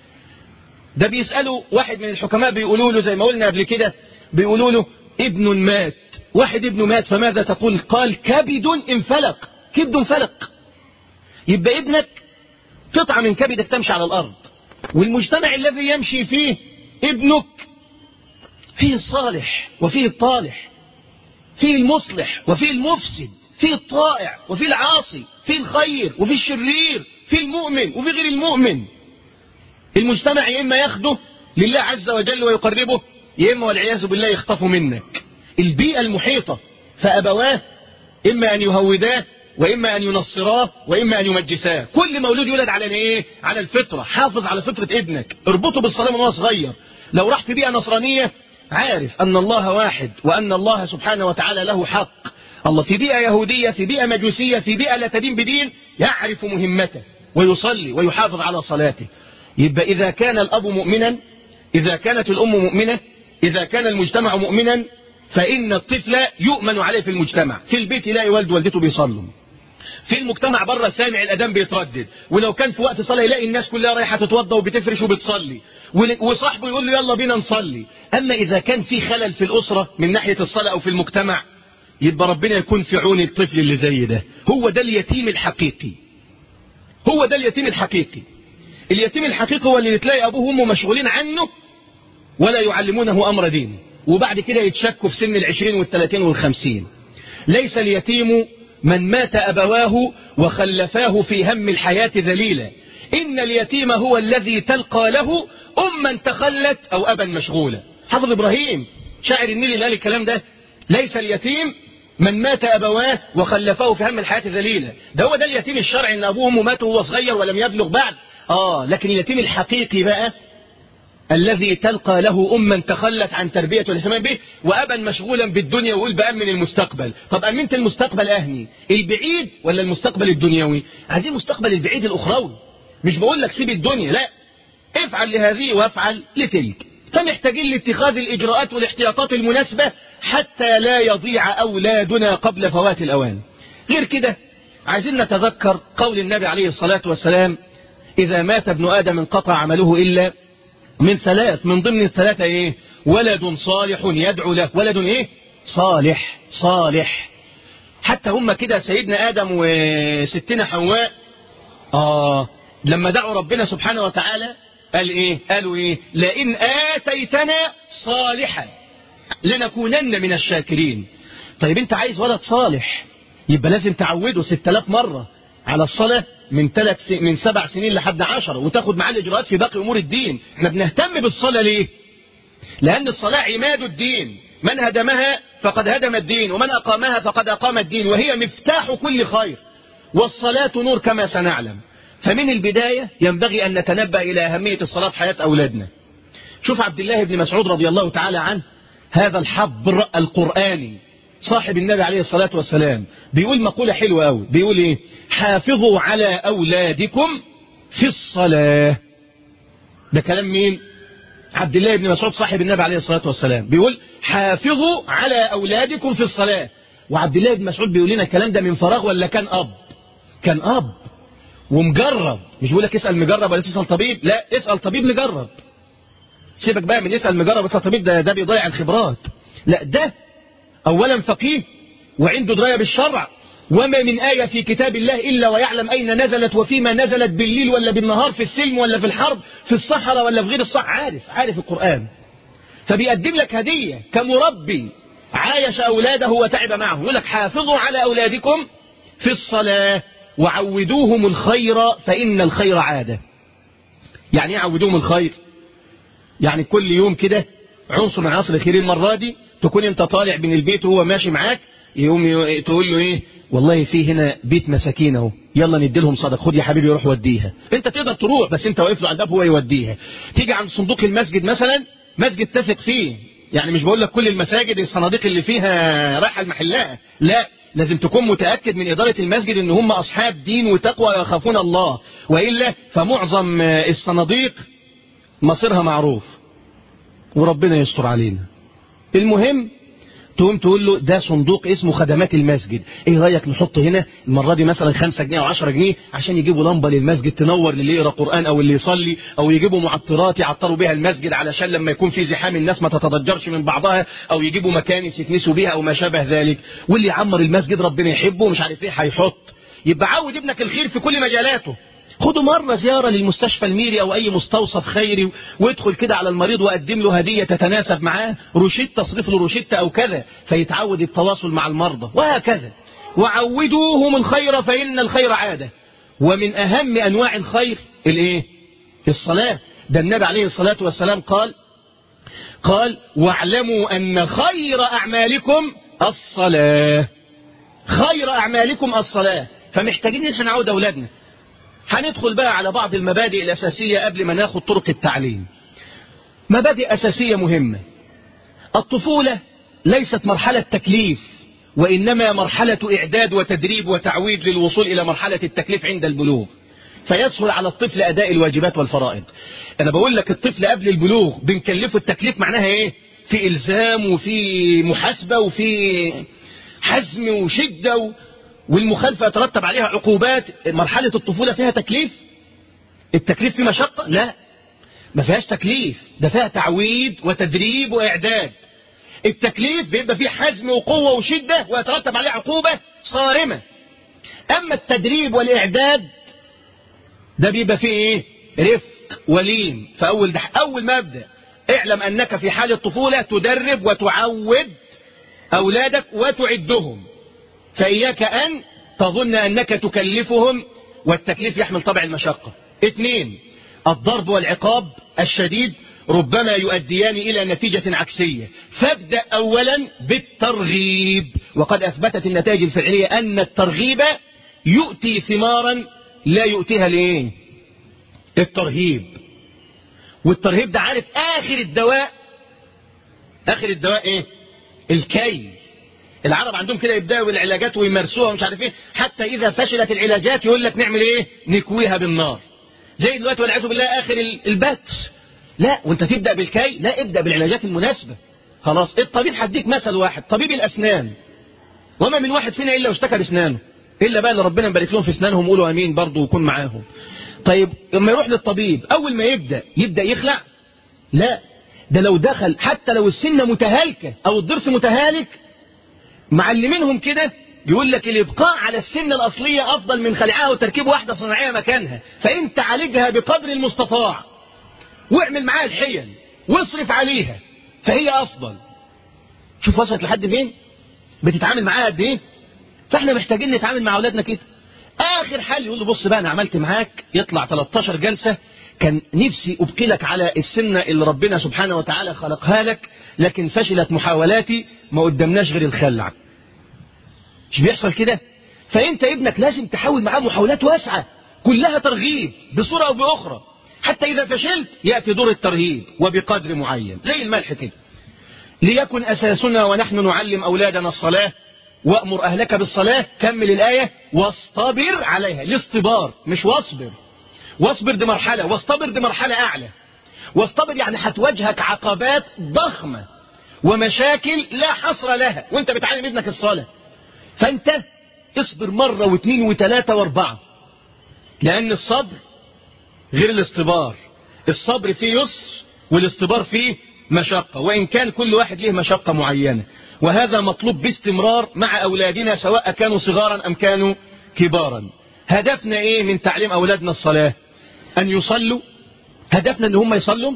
ده بيسألوا واحد من الحكماء بيقولوا له زي ما قلنا قبل كده بيقولوا له ابن مات واحد ابنه مات فماذا تقول قال كبد انفلق كبد انفلق يبقى ابنك قطعة من كبدك تمشي على الأرض والمجتمع الذي يمشي فيه ابنك فيه الصالح وفيه الطالح فيه المصلح وفيه المفسد فيه الطائع وفيه العاصي فيه الخير وفيه الشرير فيه المؤمن وفيه غير المؤمن المجتمع يا إما ياخده لله عز وجل ويقربه يا إما والعياذ بالله يخطفه منك البيئة المحيطة فأبواه إما أن يهوداه وإما أن ينصراه وإما أن يمجساه كل مولود يولد على إيه؟ على الفطرة حافظ على فطرة ابنك اربطه بالصلاة من وهو صغير لو راح في بيئة نصرانية عارف أن الله واحد وأن الله سبحانه وتعالى له حق الله في بيئة يهودية في بيئة مجوسية في بيئة لا تدين بدين يعرف مهمته ويصلي ويحافظ على صلاته يبقى إذا كان الأب مؤمنا إذا كانت الأم مؤمنة إذا كان المجتمع مؤمنا فإن الطفل يؤمن عليه في المجتمع في البيت يلاقي والد والدته بيصلوا في المجتمع بره سامع الأذان بيتردد ولو كان في وقت صلاة يلاقي الناس كلها رايحة تتوضى وبتفرش وبتصلي وصاحبه يقول له يلا بينا نصلي أما إذا كان في خلل في الأسرة من ناحية الصلاة أو في المجتمع يبقى ربنا يكون في عون الطفل اللي زي ده هو ده اليتيم الحقيقي هو ده اليتيم الحقيقي اليتيم الحقيقي هو اللي تلاقي أبوه وأمه مشغولين عنه ولا يعلمونه أمر دين وبعد كده يتشكوا في سن العشرين والثلاثين والخمسين ليس اليتيم من مات أبواه وخلفاه في هم الحياة ذليلا إن اليتيم هو الذي تلقى له أما تخلت أو أبا مشغولا حافظ إبراهيم شاعر النيل اللي قال الكلام ده ليس اليتيم من مات أبواه وخلفاه في هم الحياة ذليلا ده هو ده اليتيم الشرعي إن أبوه وأمه ماتوا وهو صغير ولم يبلغ بعد آه لكن اليتيم الحقيقي بقى الذي تلقى له أما تخلت عن تربية والاهتمام به وأبا مشغولا بالدنيا ويقول بأمن المستقبل طب أمنت المستقبل أهني البعيد ولا المستقبل الدنيوي عايزين مستقبل البعيد الأخروي مش بقول لك سيب الدنيا لا افعل لهذه وافعل لتلك فمحتاجين لاتخاذ الإجراءات والاحتياطات المناسبة حتى لا يضيع أولادنا قبل فوات الأوان غير كده عايزين نتذكر قول النبي عليه الصلاة والسلام إذا مات ابن آدم انقطع عمله إلا من ثلاث من ضمن الثلاثة إيه ولد صالح يدعو له ولد إيه صالح صالح حتى هم كده سيدنا آدم وستنا حواء آه لما دعوا ربنا سبحانه وتعالى قال إيه قالوا إيه لئن آتيتنا صالحا لنكونن من الشاكرين طيب انت عايز ولد صالح يبقى لازم تعوده 6000 مرة على الصلاة من ثلاث س... من سبع سنين لحد عشرة وتاخد معاه الإجراءات في باقي أمور الدين احنا بنهتم بالصلاة ليه لأن الصلاة عماد الدين من هدمها فقد هدم الدين ومن أقامها فقد أقام الدين وهي مفتاح كل خير والصلاة نور كما سنعلم فمن البداية ينبغي أن نتنبأ إلى أهمية الصلاة في حياة أولادنا شوف عبد الله بن مسعود رضي الله تعالى عنه هذا الحبر القرآني صاحب النبي عليه الصلاة والسلام بيقول مقولة حلوة أوي بيقول إيه حافظوا على أولادكم في الصلاة ده كلام مين عبد الله بن مسعود صاحب النبي عليه الصلاة والسلام بيقول حافظوا على أولادكم في الصلاة وعبد الله بن مسعود بيقول لنا الكلام ده من فراغ ولا كان أب كان أب ومجرب مش بيقول لك اسأل مجرب ولا تسأل طبيب لا اسأل طبيب مجرب سيبك بقى من اسأل مجرب اسأل طبيب ده, ده بيضيع الخبرات لا ده أولا فقيه وعنده دراية بالشرع وما من آية في كتاب الله إلا ويعلم أين نزلت وفيما نزلت بالليل ولا بالنهار في السلم ولا في الحرب في الصحراء ولا في غير الصحراء عارف عارف القرآن فبيقدم لك هدية كمربي عايش أولاده وتعب معه يقول لك حافظوا على أولادكم في الصلاة وعودوهم الخير فإن الخير عادة يعني ايه عودوهم الخير يعني كل يوم كده عنصر من عناصر الخير المرة دي تكون انت طالع من البيت وهو ماشي معاك يقوم تقول له ايه والله في هنا بيت مساكين اهو يلا ندي لهم صدق خد يا حبيبي روح وديها انت تقدر تروح بس انت واقف له على الباب هو يوديها تيجي عند صندوق المسجد مثلا مسجد تثق فيه يعني مش بقول لك كل المساجد الصناديق اللي فيها رايحه لمحلها لا لازم تكون متأكد من إدارة المسجد إن هم أصحاب دين وتقوى ويخافون الله وإلا فمعظم الصناديق مصيرها معروف وربنا يستر علينا المهم تقوم تقول له ده صندوق اسمه خدمات المسجد ايه رايك نحط هنا المره دي مثلا 5 جنيه او 10 جنيه عشان يجيبوا لمبه للمسجد تنور للي يقرا قران او اللي يصلي او يجيبوا معطرات يعطروا بيها المسجد علشان لما يكون في زحام الناس ما تتضجرش من بعضها او يجيبوا مكانس يكنسوا بيها او ما شابه ذلك واللي يعمر المسجد ربنا يحبه مش عارف ايه هيحط يبقى عود ابنك الخير في كل مجالاته خدوا مرة زيارة للمستشفى الميري أو أي مستوصف خيري وادخل كده على المريض وقدم له هدية تتناسب معاه روشتة تصرف له روشتة أو كذا فيتعود التواصل مع المرضى وهكذا وعودوهم الخير فإن الخير عادة ومن أهم أنواع الخير الإيه؟ الصلاة ده النبي عليه الصلاة والسلام قال قال واعلموا أن خير أعمالكم الصلاة خير أعمالكم الصلاة فمحتاجين ان احنا نعود أولادنا هندخل بقى على بعض المبادئ الأساسية قبل ما ناخد طرق التعليم مبادئ أساسية مهمة الطفولة ليست مرحلة تكليف وإنما مرحلة إعداد وتدريب وتعويد للوصول إلى مرحلة التكليف عند البلوغ فيسهل على الطفل أداء الواجبات والفرائض أنا بقول لك الطفل قبل البلوغ بنكلفه التكليف معناها إيه في إلزام وفي محاسبة وفي حزم وشدة و... والمخالفة يترتب عليها عقوبات مرحلة الطفولة فيها تكليف التكليف فيه مشقة لا ما فيهاش تكليف ده فيها تعويد وتدريب وإعداد التكليف بيبقى فيه حزم وقوة وشدة ويترتب عليه عقوبة صارمة أما التدريب والإعداد ده بيبقى فيه إيه رفق ولين فأول ده أول مبدأ اعلم أنك في حال الطفولة تدرب وتعود أولادك وتعدهم فإياك أن تظن أنك تكلفهم والتكليف يحمل طبع المشقة اثنين الضرب والعقاب الشديد ربما يؤديان إلى نتيجة عكسية فابدأ أولا بالترغيب وقد أثبتت النتائج الفعلية أن الترغيب يؤتي ثمارا لا يؤتيها ليه الترهيب والترهيب ده عارف آخر الدواء آخر الدواء إيه الكي العرب عندهم كده يبداوا بالعلاجات ويمارسوها ومش عارف ايه حتى اذا فشلت العلاجات يقول لك نعمل ايه نكويها بالنار زي دلوقتي والعياذ بالله اخر البتس لا وانت تبدا بالكي لا ابدا بالعلاجات المناسبه خلاص الطبيب هديك مثل واحد طبيب الاسنان وما من واحد فينا الا واشتكى باسنانه الا بقى اللي ربنا مبارك لهم في اسنانهم قولوا امين برضه ويكون معاهم طيب لما يروح للطبيب اول ما يبدا يبدا يخلع لا ده لو دخل حتى لو السنه متهالكه او الضرس متهالك معلمينهم كده يقول لك الإبقاء على السنة الأصلية أفضل من خلعها وتركيب واحدة صناعية مكانها فأنت عالجها بقدر المستطاع واعمل معاها الحيل واصرف عليها فهي أفضل شوف وصلت لحد فين بتتعامل معاها قد ايه فاحنا محتاجين نتعامل مع اولادنا كده اخر حل يقول له بص بقى انا عملت معاك يطلع 13 جلسه كان نفسي ابقلك على السنه اللي ربنا سبحانه وتعالى خلقها لك لكن فشلت محاولاتي ما قدمناش غير الخلع مش بيحصل كده فانت ابنك لازم تحاول معاه محاولات واسعه كلها ترغيب بصوره او باخرى حتى اذا فشلت ياتي دور الترهيب وبقدر معين زي الملح كده ليكن أساسنا ونحن نعلم أولادنا الصلاة وأمر أهلك بالصلاة كمل الآية واصطبر عليها الاصطبار مش واصبر واصبر دي مرحلة واصطبر دي مرحلة أعلى واصطبر يعني هتواجهك عقبات ضخمة ومشاكل لا حصر لها وانت بتعلم ابنك الصلاة فانت اصبر مرة واثنين وثلاثة واربعة لأن الصبر غير الاصطبار الصبر فيه يسر والاصطبار فيه مشقة وإن كان كل واحد له مشقة معينة وهذا مطلوب باستمرار مع أولادنا سواء كانوا صغارا أم كانوا كبارا هدفنا إيه من تعليم أولادنا الصلاة أن يصلوا هدفنا أن هم يصلوا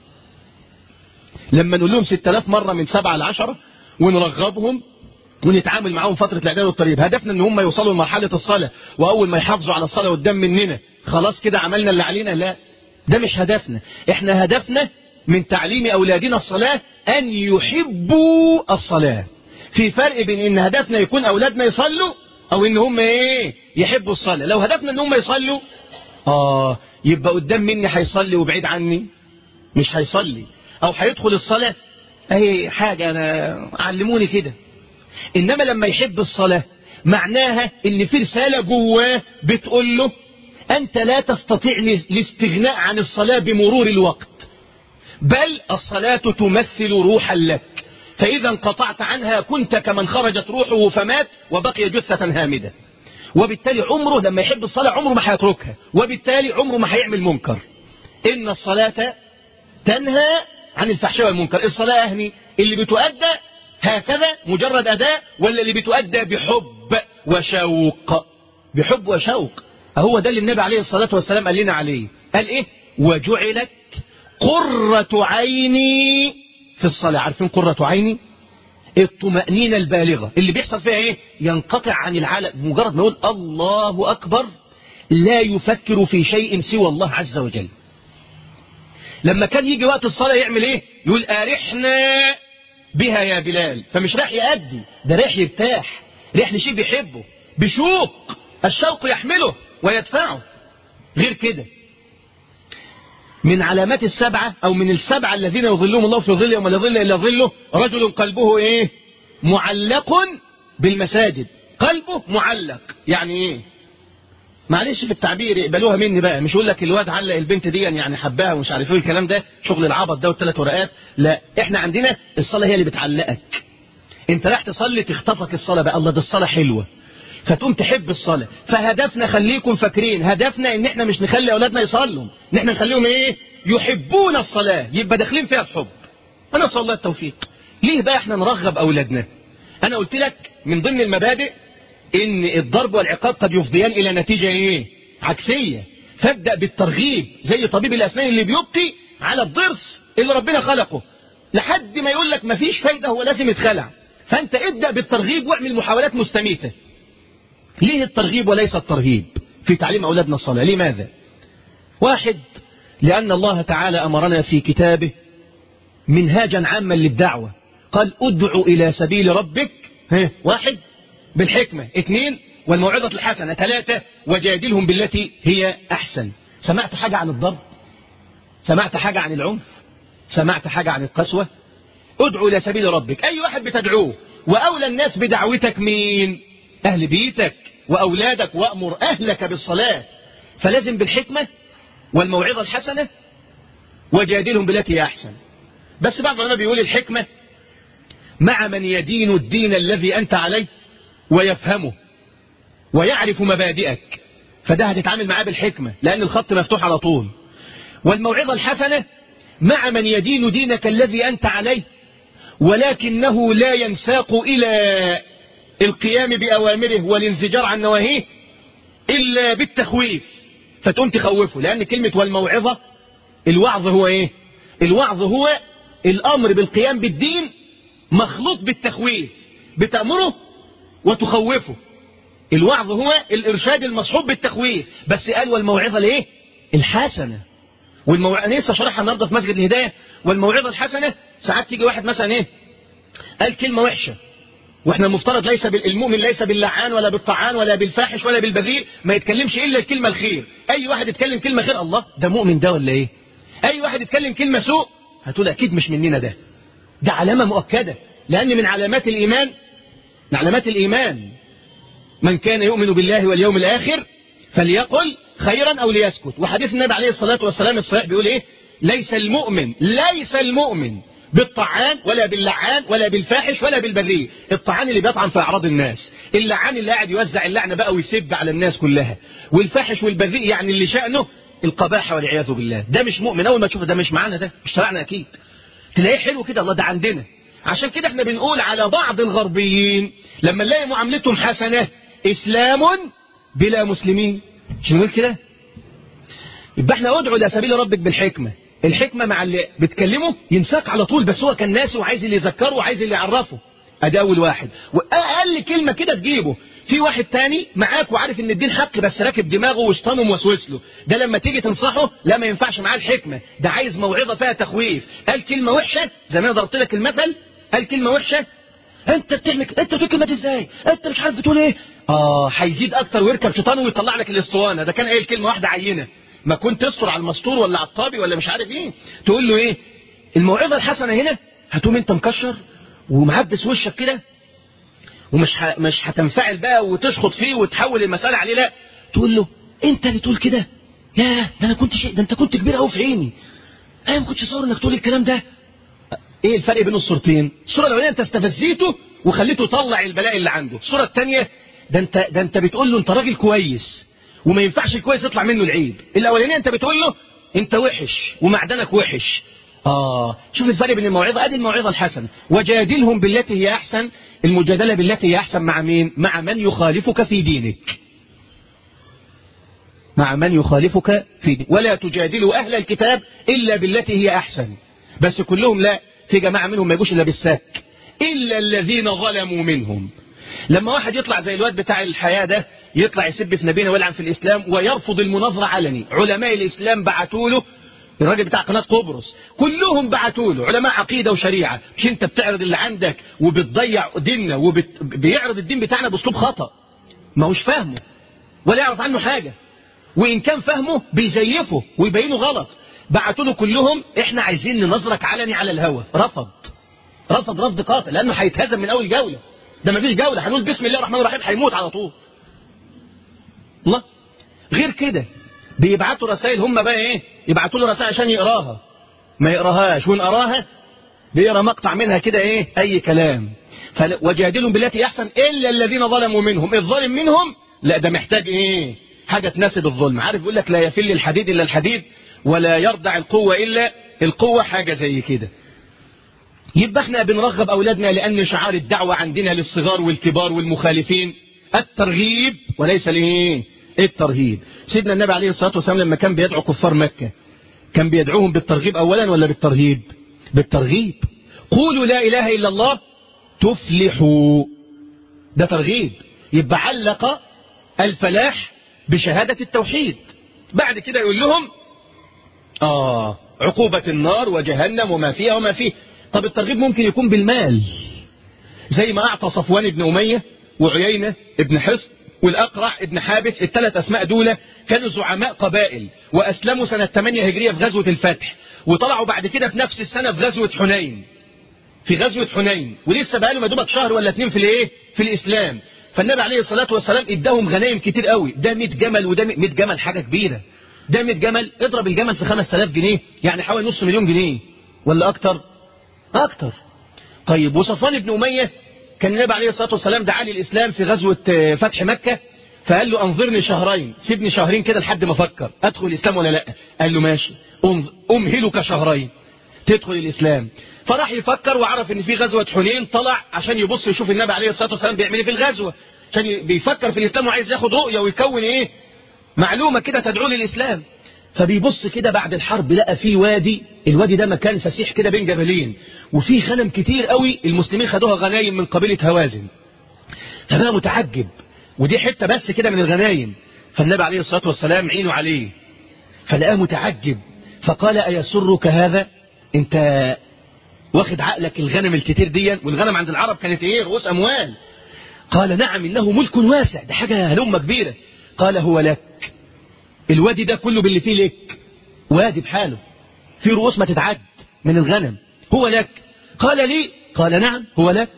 لما نقول لهم 6000 مرة من سبعة لعشرة ونرغبهم ونتعامل معاهم فترة الإعداد والترهيب هدفنا ان هم يوصلوا لمرحلة الصلاة وأول ما يحافظوا على الصلاة قدام مننا خلاص كده عملنا اللي علينا لا ده مش هدفنا احنا هدفنا من تعليم أولادنا الصلاة أن يحبوا الصلاة في فرق بين إن هدفنا يكون أولادنا يصلوا أو إن هم إيه يحبوا الصلاة لو هدفنا إن هم يصلوا آه يبقى قدام مني هيصلي وبعيد عني مش هيصلي أو هيدخل الصلاة أي حاجة أنا علموني كده إنما لما يحب الصلاة معناها إن في رسالة جواه بتقول له أنت لا تستطيع الاستغناء عن الصلاة بمرور الوقت بل الصلاة تمثل روحا لك فإذا انقطعت عنها كنت كمن خرجت روحه فمات وبقي جثة هامدة وبالتالي عمره لما يحب الصلاة عمره ما هيتركها وبالتالي عمره ما هيعمل منكر إن الصلاة تنهى عن الفحشاء والمنكر الصلاة أهني اللي بتؤدى هكذا مجرد أداء ولا اللي بتؤدى بحب وشوق بحب وشوق هو ده اللي النبي عليه الصلاة والسلام قال لنا عليه قال إيه وجعلت قرة عيني في الصلاة عارفين قرة عيني الطمأنينة البالغة اللي بيحصل فيها ايه ينقطع عن العالم مجرد ما يقول الله أكبر لا يفكر في شيء سوى الله عز وجل لما كان يجي وقت الصلاة يعمل ايه يقول أرحنا بها يا بلال فمش راح يأدي ده راح يرتاح راح لشيء بيحبه بشوق الشوق يحمله ويدفعه غير كده من علامات السبعة أو من السبعة الذين يظلهم الله في ظل يوم لا ظل إلا ظله رجل قلبه إيه معلق بالمساجد قلبه معلق يعني إيه معلش في التعبير يقبلوها مني بقى مش يقول لك الواد علق البنت دي يعني حباها ومش عارف ايه الكلام ده شغل العبط ده والثلاث ورقات لا احنا عندنا الصلاة هي اللي بتعلقك انت رايح تصلي تخطفك الصلاة بقى الله ده الصلاة حلوة فتقوم تحب الصلاة فهدفنا خليكم فاكرين هدفنا ان احنا مش نخلي اولادنا يصلوا ان احنا نخليهم ايه يحبون الصلاة يبقى داخلين فيها الحب انا صلى الله التوفيق ليه بقى احنا نرغب اولادنا انا قلت لك من ضمن المبادئ ان الضرب والعقاب قد يفضيان الى نتيجة ايه عكسية فابدأ بالترغيب زي طبيب الاسنان اللي بيبقي على الضرس اللي ربنا خلقه لحد ما يقول لك مفيش فايدة هو لازم يتخلع فانت ابدأ بالترغيب واعمل محاولات مستميتة ليه الترغيب وليس الترهيب في تعليم أولادنا الصلاة لماذا واحد لأن الله تعالى أمرنا في كتابه منهاجا عاما للدعوة قال ادعو إلى سبيل ربك ها واحد بالحكمة اثنين والموعظة الحسنة ثلاثة وجادلهم بالتي هي أحسن سمعت حاجة عن الضرب سمعت حاجة عن العنف سمعت حاجة عن القسوة ادعو إلى سبيل ربك أي واحد بتدعوه وأولى الناس بدعوتك مين أهل بيتك وأولادك وأمر أهلك بالصلاة فلازم بالحكمة والموعظة الحسنة وجادلهم بالتي هي أحسن بس بعض العلماء بيقول الحكمة مع من يدين الدين الذي أنت عليه ويفهمه ويعرف مبادئك فده هتتعامل معاه بالحكمة لأن الخط مفتوح على طول والموعظة الحسنة مع من يدين دينك الذي أنت عليه ولكنه لا ينساق إلى القيام بأوامره والانزجار عن نواهيه إلا بالتخويف فتقوم تخوفه لأن كلمة والموعظة الوعظ هو إيه الوعظ هو الأمر بالقيام بالدين مخلوط بالتخويف بتأمره وتخوفه الوعظ هو الإرشاد المصحوب بالتخويف بس قال والموعظة ليه الحسنة والموعظة أنا لسه شرحها النهارده في مسجد الهداية والموعظة الحسنة ساعات تيجي واحد مثلا إيه قال كلمة وحشة واحنا المفترض ليس المؤمن ليس باللعان ولا بالطعان ولا بالفاحش ولا بالبذيء ما يتكلمش الا الكلمه الخير اي واحد يتكلم كلمه خير الله ده مؤمن ده ولا ايه اي واحد يتكلم كلمه سوء هتقول اكيد مش مننا ده ده علامه مؤكده لان من علامات الايمان من علامات الايمان من كان يؤمن بالله واليوم الاخر فليقل خيرا او ليسكت وحديث النبي عليه الصلاه والسلام الصحيح بيقول ايه ليس المؤمن ليس المؤمن بالطعان ولا باللعان ولا بالفاحش ولا بالبذيء الطعان اللي بيطعن في أعراض الناس اللعان اللي قاعد يوزع اللعنة بقى ويسب على الناس كلها والفاحش والبذيء يعني اللي شأنه القباحة والعياذ بالله ده مش مؤمن أول ما تشوفه ده مش معانا ده مش تبعنا أكيد تلاقيه حلو كده الله ده عندنا عشان كده احنا بنقول على بعض الغربيين لما نلاقي معاملتهم حسنة إسلام بلا مسلمين مش نقول كده يبقى احنا ادعو الى سبيل ربك بالحكمة الحكمة مع اللي بتكلمه ينساك على طول بس هو كان ناسي وعايز اللي يذكره وعايز اللي يعرفه ادي اول واحد واقل كلمة كده تجيبه في واحد تاني معاك وعارف ان الدين حق بس راكب دماغه وشطانه موسوس له ده لما تيجي تنصحه لا ما ينفعش معاه الحكمة ده عايز موعظة فيها تخويف قال كلمة وحشة زي ما انا ضربت لك المثل قال كلمة وحشة انت بتعمل انت بتقول كلمة ازاي انت مش عارف بتقول ايه اه هيزيد اكتر ويركب شيطانه ويطلع لك الاسطوانة ده كان قايل كلمة واحدة عينة ما كنت تستر على المستور ولا على الطابي ولا مش عارف ايه تقول له ايه الموعظه الحسنه هنا هتقوم انت مكشر ومعبس وشك كده ومش ح... مش هتنفعل بقى وتشخط فيه وتحول المساله عليه لا تقول له انت اللي تقول كده يا ده انا كنت شيء ده انت كنت كبير قوي في عيني انا ما كنتش اصور انك تقول الكلام ده ايه الفرق بين الصورتين الصوره الاولانيه انت استفزيته وخليته يطلع البلاء اللي عنده الصوره الثانيه ده انت ده انت بتقول له انت راجل كويس وما ينفعش الكويس يطلع منه العيب الاولانيه انت بتقول له انت وحش ومعدنك وحش اه شوف الفرق بين الموعظه ادي الموعظه الحسنه وجادلهم بالتي هي احسن المجادله بالتي هي احسن مع مين مع من يخالفك في دينك مع من يخالفك في دينك ولا تجادلوا اهل الكتاب الا بالتي هي احسن بس كلهم لا في جماعه منهم ما يجوش الا بالسك الا الذين ظلموا منهم لما واحد يطلع زي الواد بتاع الحياه ده يطلع يسب في نبينا ويلعن في الإسلام ويرفض المناظرة علني علماء الإسلام بعتوا له الراجل بتاع قناة قبرص كلهم بعتوا له علماء عقيدة وشريعة مش انت بتعرض اللي عندك وبتضيع ديننا وبيعرض الدين بتاعنا باسلوب خطأ ما هوش فاهمه ولا يعرف عنه حاجة وإن كان فاهمه بيزيفه ويبينه غلط بعتوا له كلهم احنا عايزين ننظرك علني على الهوى رفض رفض رفض قاطع لأنه هيتهزم من أول جولة ده مفيش جولة هنقول بسم الله الرحمن الرحيم هيموت على طول الله غير كده بيبعتوا رسائل هم بقى ايه يبعتوا له رسائل عشان يقراها ما يقراهاش وان قراها بيقرا مقطع منها كده ايه اي كلام وجادلهم بالتي احسن الا الذين ظلموا منهم الظالم منهم لا ده محتاج ايه حاجه تناسب الظلم عارف يقول لك لا يفل الحديد الا الحديد ولا يرضع القوه الا القوه حاجه زي كده يبقى احنا بنرغب اولادنا لان شعار الدعوه عندنا للصغار والكبار والمخالفين الترغيب وليس الايه الترهيب سيدنا النبي عليه الصلاة والسلام لما كان بيدعو كفار مكة كان بيدعوهم بالترغيب أولا ولا بالترهيب بالترغيب قولوا لا إله إلا الله تفلحوا ده ترغيب يبقى علق الفلاح بشهادة التوحيد بعد كده يقول لهم آه عقوبة النار وجهنم وما فيها وما فيه طب الترغيب ممكن يكون بالمال زي ما أعطى صفوان بن أمية وعيينة ابن حصن والأقرع ابن حابس الثلاث أسماء دول كانوا زعماء قبائل وأسلموا سنة 8 هجرية في غزوة الفتح وطلعوا بعد كده في نفس السنة في غزوة حنين في غزوة حنين ولسه بقالهم يا دوبك شهر ولا اتنين في الايه في الإسلام فالنبي عليه الصلاة والسلام اداهم غنايم كتير قوي ده 100 جمل وده 100 جمل حاجة كبيرة ده 100 جمل اضرب الجمل في 5000 جنيه يعني حوالي نص مليون جنيه ولا أكتر أكتر طيب وصفوان بن أمية كان النبي عليه الصلاة والسلام دعا للإسلام في غزوة فتح مكة فقال له أنظرني شهرين سيبني شهرين كده لحد ما أفكر أدخل الإسلام ولا لا قال له ماشي أمهلك شهرين تدخل الإسلام فراح يفكر وعرف ان في غزوة حنين طلع عشان يبص يشوف النبي عليه الصلاة والسلام بيعمل ايه في الغزوة عشان بيفكر في الإسلام وعايز ياخد رؤية ويكون ايه معلومة كده تدعو للإسلام فبيبص كده بعد الحرب لقى في وادي الوادي ده مكان فسيح كده بين جبلين وفي غنم كتير قوي المسلمين خدوها غنايم من قبيلة هوازن فبقى متعجب ودي حتة بس كده من الغنايم فالنبي عليه الصلاة والسلام عينه عليه فلقاه متعجب فقال أيسرك هذا انت واخد عقلك الغنم الكتير دي والغنم عند العرب كانت ايه رؤوس اموال قال نعم انه ملك واسع ده حاجة هلمة كبيرة قال هو لك الوادي ده كله باللي فيه لك وادي بحاله في رؤوس ما تتعد من الغنم هو لك قال لي قال نعم هو لك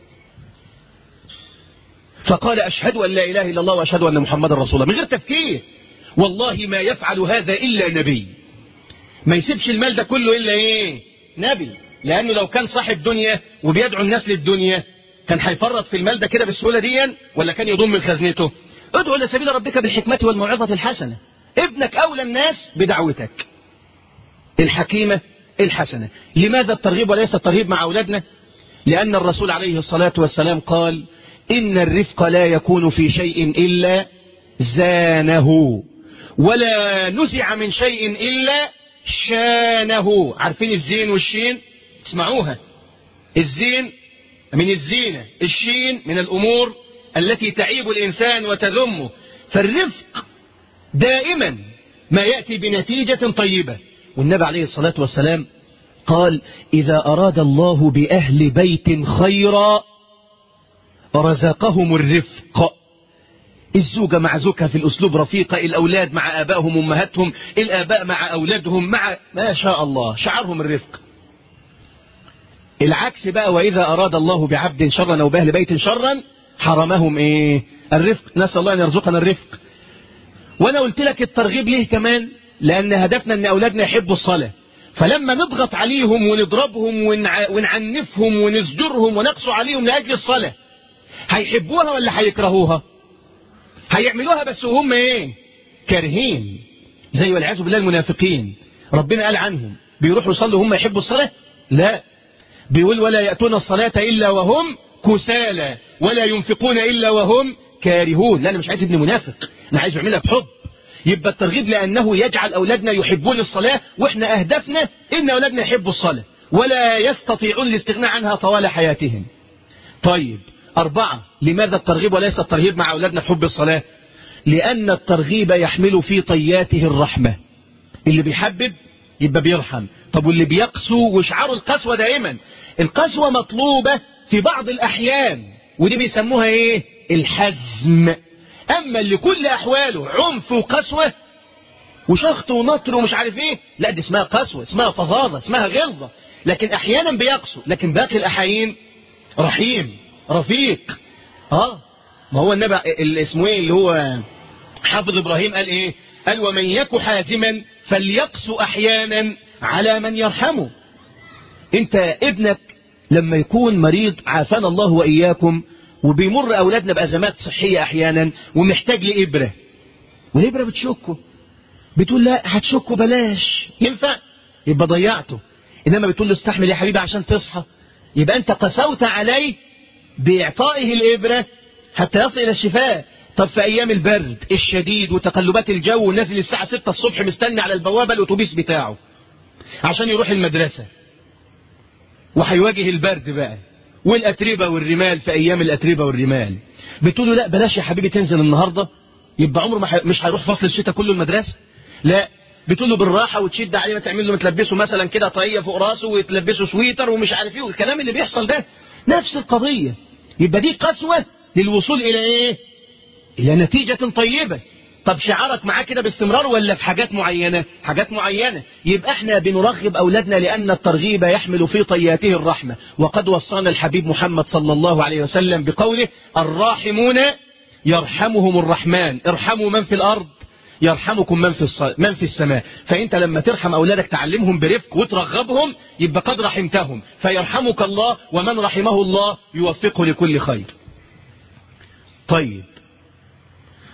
فقال أشهد أن لا إله إلا الله وأشهد أن محمد رسول الله من غير تفكير والله ما يفعل هذا إلا نبي ما يسيبش المال ده كله إلا إيه نبي لأنه لو كان صاحب دنيا وبيدعو الناس للدنيا كان هيفرط في المال ده كده بالسهولة دي ولا كان يضم من خزنته ادعو إلى سبيل ربك بالحكمة والموعظة الحسنة ابنك أولى الناس بدعوتك الحكيمة الحسنة لماذا الترغيب وليس الترهيب مع أولادنا لأن الرسول عليه الصلاة والسلام قال إن الرفق لا يكون في شيء إلا زانه ولا نزع من شيء إلا شانه عارفين الزين والشين اسمعوها الزين من الزينة الشين من الأمور التي تعيب الإنسان وتذمه فالرفق دائما ما يأتي بنتيجة طيبة والنبي عليه الصلاة والسلام قال إذا أراد الله بأهل بيت خيرا رزقهم الرفق الزوجة مع زوجها في الأسلوب رفيقة الأولاد مع آبائهم أمهاتهم الآباء مع أولادهم مع ما شاء الله شعرهم الرفق العكس بقى وإذا أراد الله بعبد شرا أو بأهل بيت شرا حرمهم إيه الرفق نسأل الله أن يرزقنا الرفق وأنا قلت لك الترغيب ليه كمان لأن هدفنا أن أولادنا يحبوا الصلاة فلما نضغط عليهم ونضربهم ونع... ونعنفهم ونزجرهم ونقص عليهم لأجل الصلاة هيحبوها ولا هيكرهوها هيعملوها بس وهم ايه كارهين زي والعياذ بالله المنافقين ربنا قال عنهم بيروحوا يصلوا هم يحبوا الصلاة لا بيقول ولا يأتون الصلاة إلا وهم كسالى ولا ينفقون إلا وهم كارهون لا أنا مش عايز ابن منافق أنا عايز أعملها بحب يبقى الترغيب لأنه يجعل أولادنا يحبون الصلاة وإحنا أهدافنا إن أولادنا يحبوا الصلاة ولا يستطيعون الاستغناء عنها طوال حياتهم طيب أربعة لماذا الترغيب وليس الترهيب مع أولادنا في حب الصلاة لأن الترغيب يحمل في طياته الرحمة اللي بيحبب يبقى بيرحم طب واللي بيقسو وشعاره القسوة دائما القسوة مطلوبة في بعض الأحيان ودي بيسموها إيه الحزم أما اللي كل أحواله عنف وقسوة وشخط ونطر ومش عارف إيه لا دي اسمها قسوة اسمها فظاظة اسمها غلظة لكن أحيانا بيقسو لكن باقي الأحايين رحيم رفيق اه ما هو النبي اللي اسمه ايه اللي هو حافظ ابراهيم قال ايه قال ومن يك حازما فليقسو احيانا على من يرحمه انت ابنك لما يكون مريض عافانا الله واياكم وبيمر اولادنا بازمات صحيه احيانا ومحتاج لابره والابره بتشكه بتقول لا هتشكه بلاش ينفع يبقى ضيعته انما بتقول له استحمل يا حبيبي عشان تصحى يبقى انت قسوت عليه بإعطائه الإبرة حتى يصل إلى الشفاء طب في أيام البرد الشديد وتقلبات الجو ونازل الساعة 6 الصبح مستني على البوابة الأتوبيس بتاعه عشان يروح المدرسة وهيواجه البرد بقى والأتربة والرمال في أيام الأتربة والرمال بتقول له لا بلاش يا حبيبي تنزل النهاردة يبقى عمره ما مش هيروح فصل الشتاء كله المدرسة لا بتقول له بالراحة وتشد عليه ما تعمل له متلبسه مثلا كده طاقية فوق راسه وتلبسه سويتر ومش عارف ايه والكلام اللي بيحصل ده نفس القضية يبقى دي قسوة للوصول إلى إيه إلى نتيجة طيبة طب شعارك معاه كده باستمرار ولا في حاجات معينة حاجات معينة يبقى احنا بنرغب أولادنا لأن الترغيب يحمل في طياته الرحمة وقد وصانا الحبيب محمد صلى الله عليه وسلم بقوله الراحمون يرحمهم الرحمن ارحموا من في الأرض يرحمكم من في الص... من في السماء فانت لما ترحم اولادك تعلمهم برفق وترغبهم يبقى قد رحمتهم فيرحمك الله ومن رحمه الله يوفقه لكل خير طيب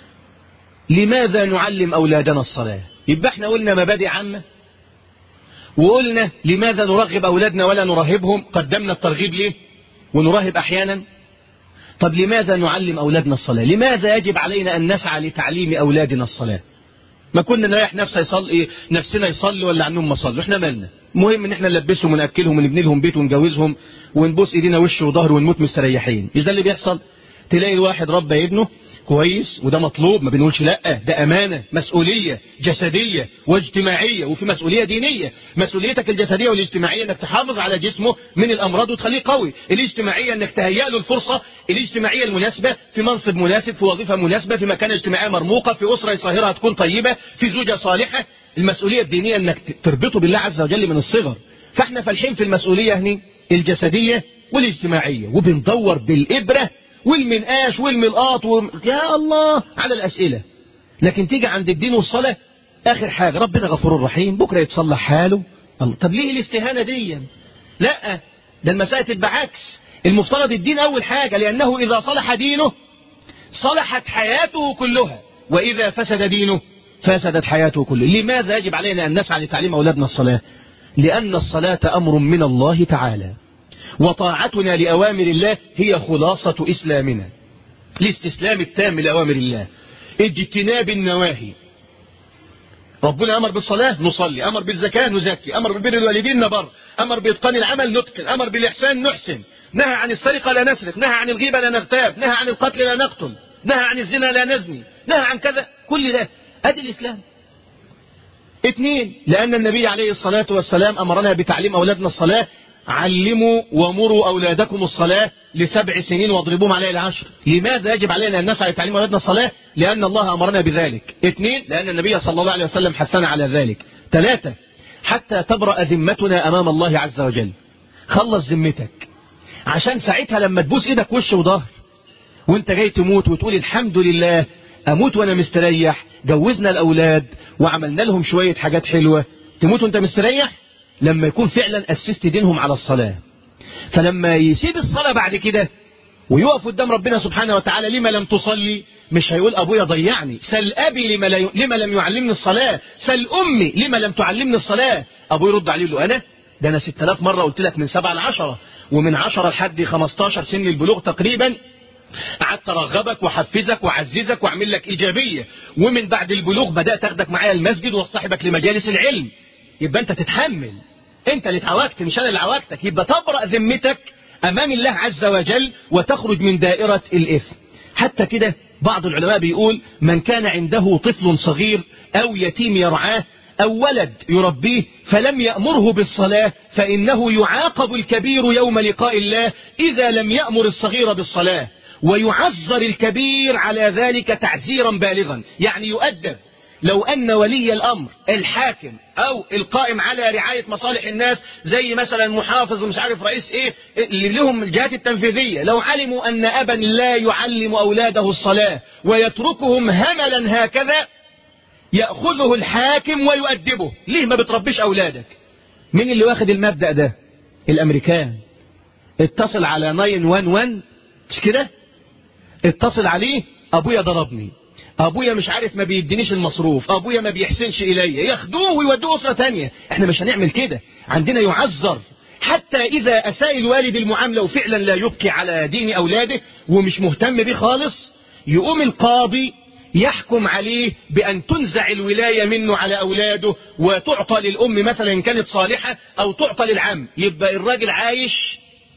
لماذا نعلم اولادنا الصلاه يبقى احنا قلنا مبادئ عامه وقلنا لماذا نرغب أولادنا ولا نرهبهم قدمنا الترغيب ليه ونرهب أحيانا طب لماذا نعلم أولادنا الصلاة لماذا يجب علينا أن نسعى لتعليم أولادنا الصلاة ما كنا نريح نفسنا يصلي نفسنا يصلي ولا عنهم ما صلوا احنا مالنا المهم ان احنا نلبسهم وناكلهم ونبني لهم بيت ونجوزهم ونبوس ايدينا وش وظهر ونموت مستريحين مش ده اللي بيحصل تلاقي الواحد ربى ابنه كويس وده مطلوب ما بنقولش لا ده أمانة مسؤولية جسدية واجتماعية وفي مسؤولية دينية مسؤوليتك الجسدية والاجتماعية انك تحافظ على جسمه من الأمراض وتخليه قوي الاجتماعية انك تهيئ له الفرصة الاجتماعية المناسبة في منصب مناسب في وظيفة مناسبة في مكان اجتماعي مرموقة في أسرة صاهرة تكون طيبة في زوجة صالحة المسؤولية الدينية انك تربطه بالله عز وجل من الصغر فاحنا فالحين في المسؤولية هني الجسدية والاجتماعية وبندور بالإبرة والمنقاش والملقاط و... يا الله على الأسئلة لكن تيجي عند الدين والصلاة آخر حاجة ربنا غفور رحيم بكرة يتصلح حاله الله طب ليه الاستهانة دي لا ده المسألة تبقى عكس المفترض الدين أول حاجة لأنه إذا صلح دينه صلحت حياته كلها وإذا فسد دينه فسدت حياته كلها لماذا يجب علينا أن نسعى لتعليم أولادنا الصلاة لأن الصلاة أمر من الله تعالى وطاعتنا لأوامر الله هي خلاصة إسلامنا الاستسلام التام لأوامر الله اجتناب النواهي ربنا أمر بالصلاة نصلي أمر بالزكاة نزكي أمر ببر الوالدين نبر أمر بإتقان العمل نتقن أمر بالإحسان نحسن نهى عن السرقة لا نسرق نهى عن الغيبة لا نغتاب نهى عن القتل لا نقتل نهى عن الزنا لا نزني نهى عن كذا كل ده أدي الإسلام اثنين لأن النبي عليه الصلاة والسلام أمرنا بتعليم أولادنا الصلاة علموا ومروا أولادكم الصلاة لسبع سنين واضربوهم عليها العشر لماذا يجب علينا أن نسعى لتعليم أولادنا الصلاة لأن الله أمرنا بذلك اثنين لأن النبي صلى الله عليه وسلم حثنا على ذلك ثلاثة حتى تبرأ ذمتنا أمام الله عز وجل خلص ذمتك عشان ساعتها لما تبوس ايدك وش وظهر وانت جاي تموت وتقول الحمد لله اموت وانا مستريح جوزنا الاولاد وعملنا لهم شوية حاجات حلوة تموت وانت مستريح لما يكون فعلا أسست دينهم على الصلاة فلما يسيب الصلاة بعد كده ويقف قدام ربنا سبحانه وتعالى لما لم تصلي مش هيقول أبويا ضيعني سل أبي لما, لا لما لم يعلمني الصلاة سل أمي لما لم تعلمني الصلاة أبوي يرد عليه له أنا ده أنا 6000 مرة قلت لك من 7 ل 10 ومن 10 لحد 15 سن البلوغ تقريبا قعدت ارغبك واحفزك واعززك واعمل لك ايجابيه ومن بعد البلوغ بدات اخدك معايا المسجد واصطحبك لمجالس العلم يبقى انت تتحمل انت اللي اتعوجت مش انا اللي عوجتك يبقى تبرأ ذمتك امام الله عز وجل وتخرج من دائرة الاثم حتى كده بعض العلماء بيقول من كان عنده طفل صغير او يتيم يرعاه أو ولد يربيه فلم يأمره بالصلاة فإنه يعاقب الكبير يوم لقاء الله إذا لم يأمر الصغير بالصلاة ويعذر الكبير على ذلك تعزيرا بالغا يعني يؤدب لو أن ولي الأمر الحاكم أو القائم على رعاية مصالح الناس زي مثلا محافظ ومش عارف رئيس إيه اللي لهم الجهات التنفيذية لو علموا أن أبا لا يعلم أولاده الصلاة ويتركهم هملا هكذا يأخذه الحاكم ويؤدبه ليه ما بتربيش أولادك مين اللي واخد المبدأ ده الأمريكان اتصل على 911 مش كده اتصل عليه أبويا ضربني ابويا مش عارف ما بيدينيش المصروف ابويا ما بيحسنش الي ياخدوه ويودوه اسره تانية احنا مش هنعمل كده عندنا يعذر حتى اذا اساء الوالد المعامله وفعلا لا يبكي على دين اولاده ومش مهتم بيه خالص يقوم القاضي يحكم عليه بأن تنزع الولاية منه على أولاده وتعطى للأم مثلا إن كانت صالحة أو تعطى للعم يبقى الراجل عايش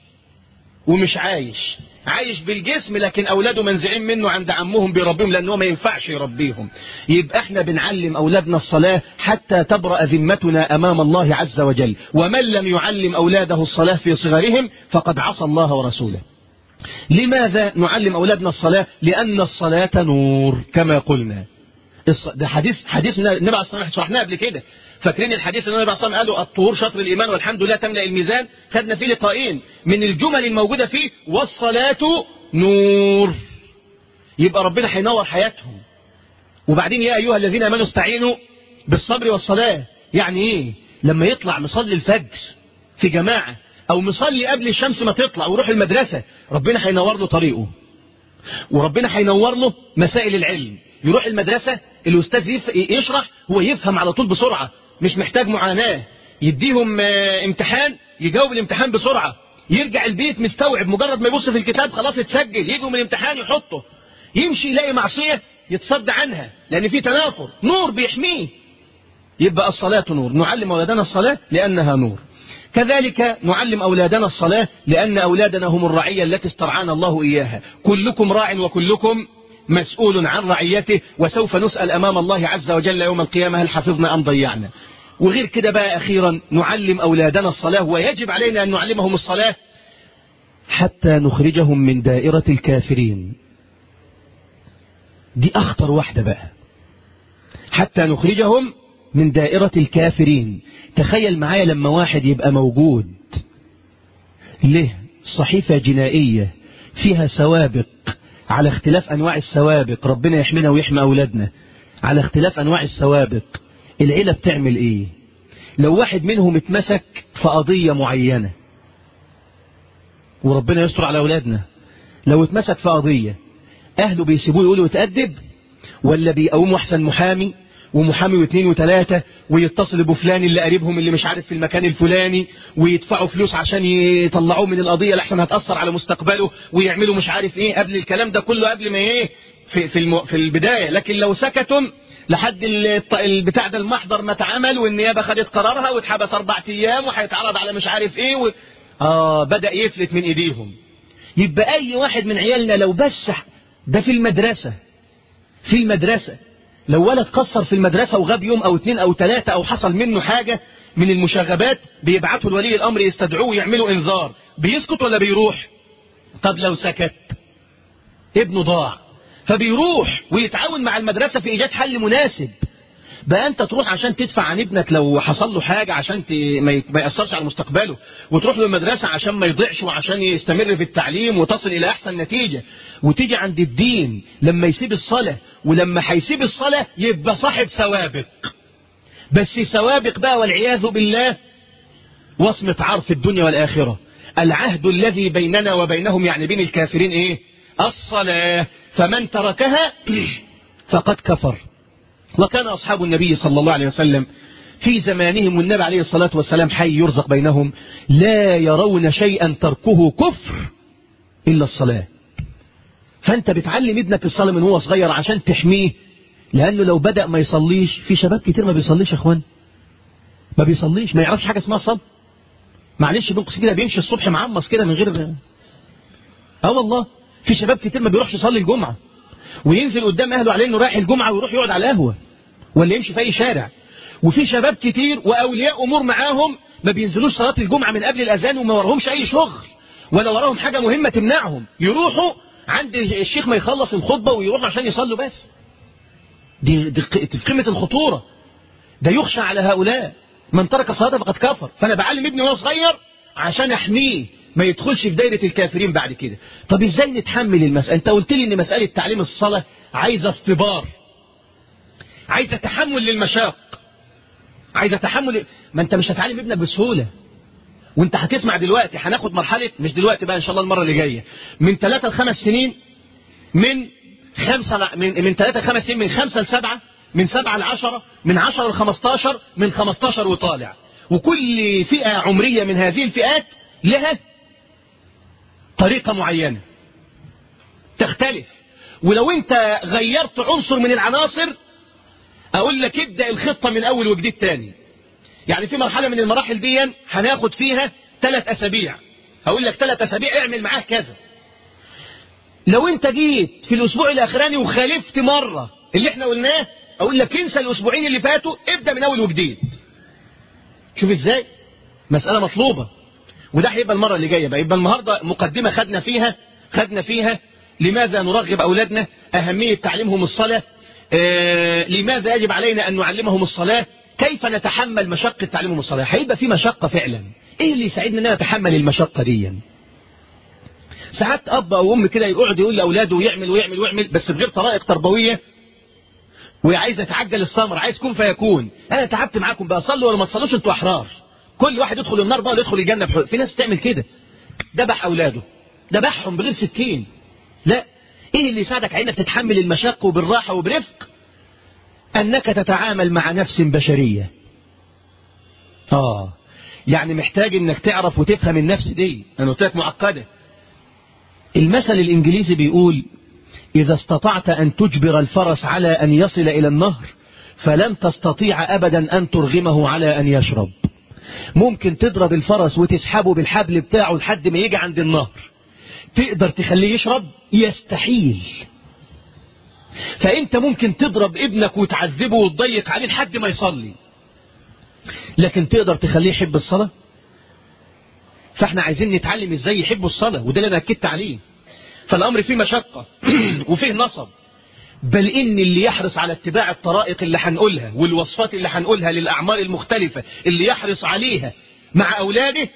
ومش عايش عايش بالجسم لكن أولاده منزعين منه عند عمهم بيربيهم لأنه ما ينفعش يربيهم يبقى احنا بنعلم أولادنا الصلاة حتى تبرأ ذمتنا أمام الله عز وجل ومن لم يعلم أولاده الصلاة في صغرهم فقد عصى الله ورسوله لماذا نعلم أولادنا الصلاة لأن الصلاة نور كما قلنا ده حديث حديث النبي عليه الصلاة والسلام شرحناه قبل كده فاكرين الحديث اللي النبي عليه الصلاة والسلام قالوا الطهور شطر الإيمان والحمد لله تملأ الميزان خدنا فيه لقائين من الجمل الموجودة فيه والصلاة نور يبقى ربنا هينور حياتهم وبعدين يا أيها الذين آمنوا استعينوا بالصبر والصلاة يعني إيه لما يطلع مصلي الفجر في جماعة أو مصلي قبل الشمس ما تطلع ويروح المدرسة ربنا هينور له طريقه وربنا هينور له مسائل العلم يروح المدرسة الأستاذ يشرح هو يفهم على طول بسرعة مش محتاج معاناة يديهم آه، امتحان يجاوب الامتحان بسرعة يرجع البيت مستوعب مجرد ما يبص في الكتاب خلاص اتسجل يجوا من الامتحان يحطه يمشي يلاقي معصية يتصد عنها لأن في تنافر نور بيحميه يبقى الصلاة نور نعلم أولادنا الصلاة لأنها نور كذلك نعلم أولادنا الصلاة لأن أولادنا هم الرعية التي استرعانا الله إياها كلكم راع وكلكم مسؤول عن رعيته وسوف نسأل أمام الله عز وجل يوم القيامة هل حفظنا أم ضيعنا وغير كده بقى أخيرا نعلم أولادنا الصلاة ويجب علينا أن نعلمهم الصلاة حتى نخرجهم من دائرة الكافرين دي أخطر واحدة بقى حتى نخرجهم من دائرة الكافرين تخيل معايا لما واحد يبقى موجود له صحيفة جنائية فيها سوابق على اختلاف أنواع السوابق ربنا يحمينا ويحمي أولادنا على اختلاف أنواع السوابق العيلة بتعمل إيه لو واحد منهم اتمسك في قضية معينة وربنا يستر على أولادنا لو اتمسك في قضية أهله بيسيبوه يقولوا يتأدب ولا بيقوموا أحسن محامي ومحامي واثنين وثلاثة ويتصلوا بفلان اللي قريبهم اللي مش عارف في المكان الفلاني ويدفعوا فلوس عشان يطلعوه من القضية لحسن هتأثر على مستقبله ويعملوا مش عارف ايه قبل الكلام ده كله قبل ما ايه في, في, الم... في البداية لكن لو سكتم لحد الط- البتاع ده المحضر ما اتعمل والنيابة خدت قرارها واتحبس أربع أيام وهيتعرض على مش عارف ايه و... آه بدأ يفلت من إيديهم يبقى أي واحد من عيالنا لو بس ده في المدرسة في المدرسة لو ولد قصر في المدرسة وغاب يوم أو اتنين أو تلاتة أو حصل منه حاجة من المشاغبات بيبعتوا لولي الأمر يستدعوه ويعملوا إنذار بيسكت ولا بيروح طب لو سكت ابنه ضاع فبيروح ويتعاون مع المدرسة في إيجاد حل مناسب بقى أنت تروح عشان تدفع عن ابنك لو حصل له حاجة عشان ت... ما ي- ما يأثرش على مستقبله وتروح له المدرسة عشان ما يضيعش وعشان يستمر في التعليم وتصل إلى أحسن نتيجة وتيجي عند الدين لما يسيب الصلاة ولما هيسيب الصلاة يبقى صاحب سوابق بس سوابق بقى والعياذ بالله وصمة عار في الدنيا والآخرة العهد الذي بيننا وبينهم يعني بين الكافرين إيه الصلاة فمن تركها فقد كفر وكان أصحاب النبي صلى الله عليه وسلم في زمانهم والنبي عليه الصلاة والسلام حي يرزق بينهم لا يرون شيئا تركه كفر إلا الصلاة فأنت بتعلم ابنك الصلاة من هو صغير عشان تحميه لأنه لو بدأ ما يصليش في شباب كتير ما بيصليش يا أخوان ما بيصليش ما يعرفش حاجة اسمها صلاة معلش بنقص كده بيمشي الصبح معمص كده من غير اه والله في شباب كتير ما بيروحش يصلي الجمعة وينزل قدام أهله عليه إنه رايح الجمعة ويروح يقعد على القهوة ولا يمشي في أي شارع وفي شباب كتير وأولياء أمور معاهم ما بينزلوش صلاة الجمعة من قبل الأذان وما وراهمش أي شغل ولا وراهم حاجة مهمة تمنعهم يروحوا عند الشيخ ما يخلص الخطبة ويروحوا عشان يصلوا بس دي, دي ق- في قمة الخطورة ده يخشى على هؤلاء من ترك الصلاة فقد كفر فأنا بعلم ابني وهو صغير عشان أحميه ما يدخلش في دايرة الكافرين بعد كده طب ازاي نتحمل المسألة انت قلت لي ان مسألة تعليم الصلاة عايزة اصطبار عايزة تحمل للمشاق عايزة تحمل ما انت مش هتعلم ابنك بسهولة وانت هتسمع دلوقتي هناخد مرحلة مش دلوقتي بقى ان شاء الله المرة اللي جاية من ثلاثة لخمس سنين من خمسة ل- من من ثلاثة لخمس سنين من خمسة لسبعة من سبعة لعشرة من عشرة لخمستاشر من خمستاشر وطالع وكل فئة عمرية من هذه الفئات لها طريقة معينة تختلف ولو انت غيرت عنصر من العناصر اقول لك ابدأ الخطة من اول وجديد تاني يعني في مرحلة من المراحل دي هناخد فيها ثلاث اسابيع هقول لك ثلاث اسابيع اعمل معاه كذا لو انت جيت في الاسبوع الاخراني وخالفت مرة اللي احنا قلناه اقول لك انسى الاسبوعين اللي فاتوا ابدأ من اول وجديد شوف ازاي مسألة مطلوبة وده هيبقى المرة اللي جاية بقى يبقى النهاردة مقدمة خدنا فيها خدنا فيها لماذا نرغب أولادنا أهمية تعليمهم الصلاة آه لماذا يجب علينا أن نعلمهم الصلاة كيف نتحمل مشقة تعليمهم الصلاة هيبقى في مشقة فعلا إيه اللي يساعدنا أن نتحمل المشقة دي ساعات أب أو أم كده يقعد يقول لأولاده ويعمل ويعمل ويعمل بس بغير طرائق تربوية وعايز يتعجل الصمر عايز كون فيكون انا تعبت معاكم بقى صلوا ولا ما تصلوش انتوا احرار كل واحد يدخل النار بقى ولا يدخل الجنه بحق. في ناس بتعمل كده ذبح اولاده ذبحهم بغير سكين لا ايه اللي يساعدك على انك تتحمل المشق وبالراحه وبرفق انك تتعامل مع نفس بشريه اه يعني محتاج انك تعرف وتفهم النفس دي انا قلت لك معقده المثل الانجليزي بيقول اذا استطعت ان تجبر الفرس على ان يصل الى النهر فلن تستطيع ابدا ان ترغمه على ان يشرب ممكن تضرب الفرس وتسحبه بالحبل بتاعه لحد ما يجي عند النهر تقدر تخليه يشرب يستحيل فانت ممكن تضرب ابنك وتعذبه وتضيق عليه لحد ما يصلي لكن تقدر تخليه يحب الصلاة فاحنا عايزين نتعلم ازاي يحبوا الصلاة وده اللي انا اكدت عليه فالامر فيه مشقة وفيه نصب بل ان اللي يحرص على اتباع الطرائق اللي هنقولها والوصفات اللي هنقولها للاعمار المختلفة اللي يحرص عليها مع اولاده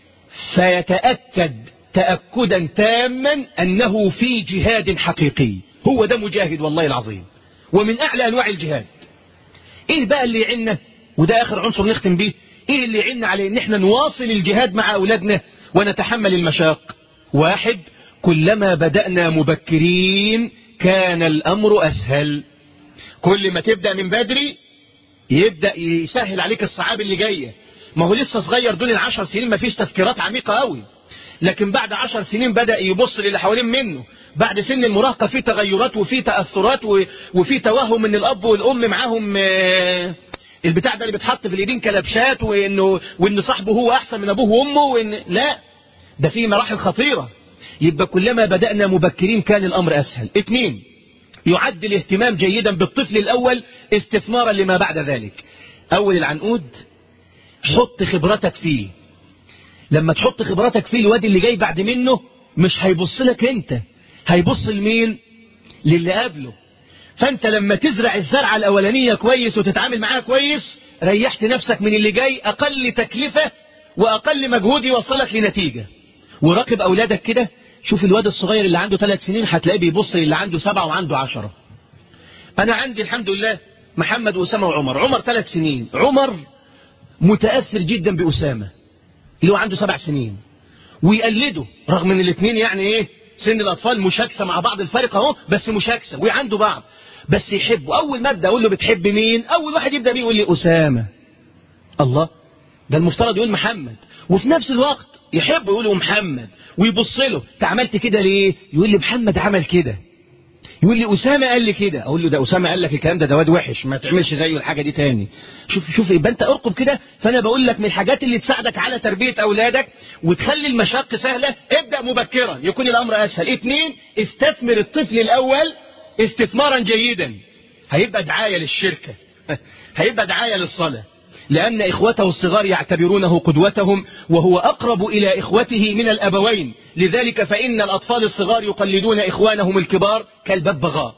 فيتأكد تأكدا تاما انه في جهاد حقيقي هو ده مجاهد والله العظيم ومن اعلى انواع الجهاد ايه بقى اللي يعنا وده اخر عنصر نختم بيه ايه اللي يعنا على ان احنا نواصل الجهاد مع اولادنا ونتحمل المشاق واحد كلما بدأنا مبكرين كان الامر اسهل كل ما تبدأ من بدري يبدأ يسهل عليك الصعاب اللي جاية ما هو لسه صغير دول العشر سنين ما فيش تفكيرات عميقة قوي لكن بعد عشر سنين بدأ يبص للي حوالين منه بعد سن المراهقة في تغيرات وفي تأثرات وفي توهم ان الاب والام معاهم البتاع ده اللي بيتحط في الايدين كلبشات وانه وان صاحبه هو احسن من ابوه وامه وان لا ده في مراحل خطيرة يبقى كلما بدأنا مبكرين كان الامر اسهل اثنين يعد الاهتمام جيدا بالطفل الاول استثمارا لما بعد ذلك اول العنقود حط خبرتك فيه لما تحط خبرتك فيه الواد اللي جاي بعد منه مش هيبص لك انت هيبص لمين للي قبله فانت لما تزرع الزرعة الاولانية كويس وتتعامل معاها كويس ريحت نفسك من اللي جاي اقل تكلفة واقل مجهود يوصلك لنتيجة وراقب اولادك كده شوف الواد الصغير اللي عنده ثلاث سنين هتلاقيه بيبص للي عنده سبعة وعنده عشرة انا عندي الحمد لله محمد واسامة وعمر عمر ثلاث سنين عمر متأثر جدا بأسامة اللي هو عنده سبع سنين ويقلده رغم ان الاثنين يعني ايه سن الاطفال مشاكسه مع بعض الفرق اهو بس مشاكسه وعنده بعض بس يحبه اول ما ابدا اقول له بتحب مين اول واحد يبدا بيه يقول لي اسامه الله ده المفترض يقول محمد وفي نفس الوقت يحب يقول له محمد ويبص له انت عملت كده ليه يقول لي محمد عمل كده يقول لي أسامة قال لي كده أقول له ده أسامة قال لك الكلام ده ده واد وحش ما تعملش زيه الحاجة دي تاني شوف شوف يبقى أنت أرقب كده فأنا بقول لك من الحاجات اللي تساعدك على تربية أولادك وتخلي المشاق سهلة ابدأ مبكرا يكون الأمر أسهل اثنين استثمر الطفل الأول استثمارا جيدا هيبقى دعاية للشركة هيبقى دعاية للصلاة لأن إخوته الصغار يعتبرونه قدوتهم وهو أقرب إلى إخوته من الأبوين لذلك فإن الأطفال الصغار يقلدون إخوانهم الكبار كالببغاء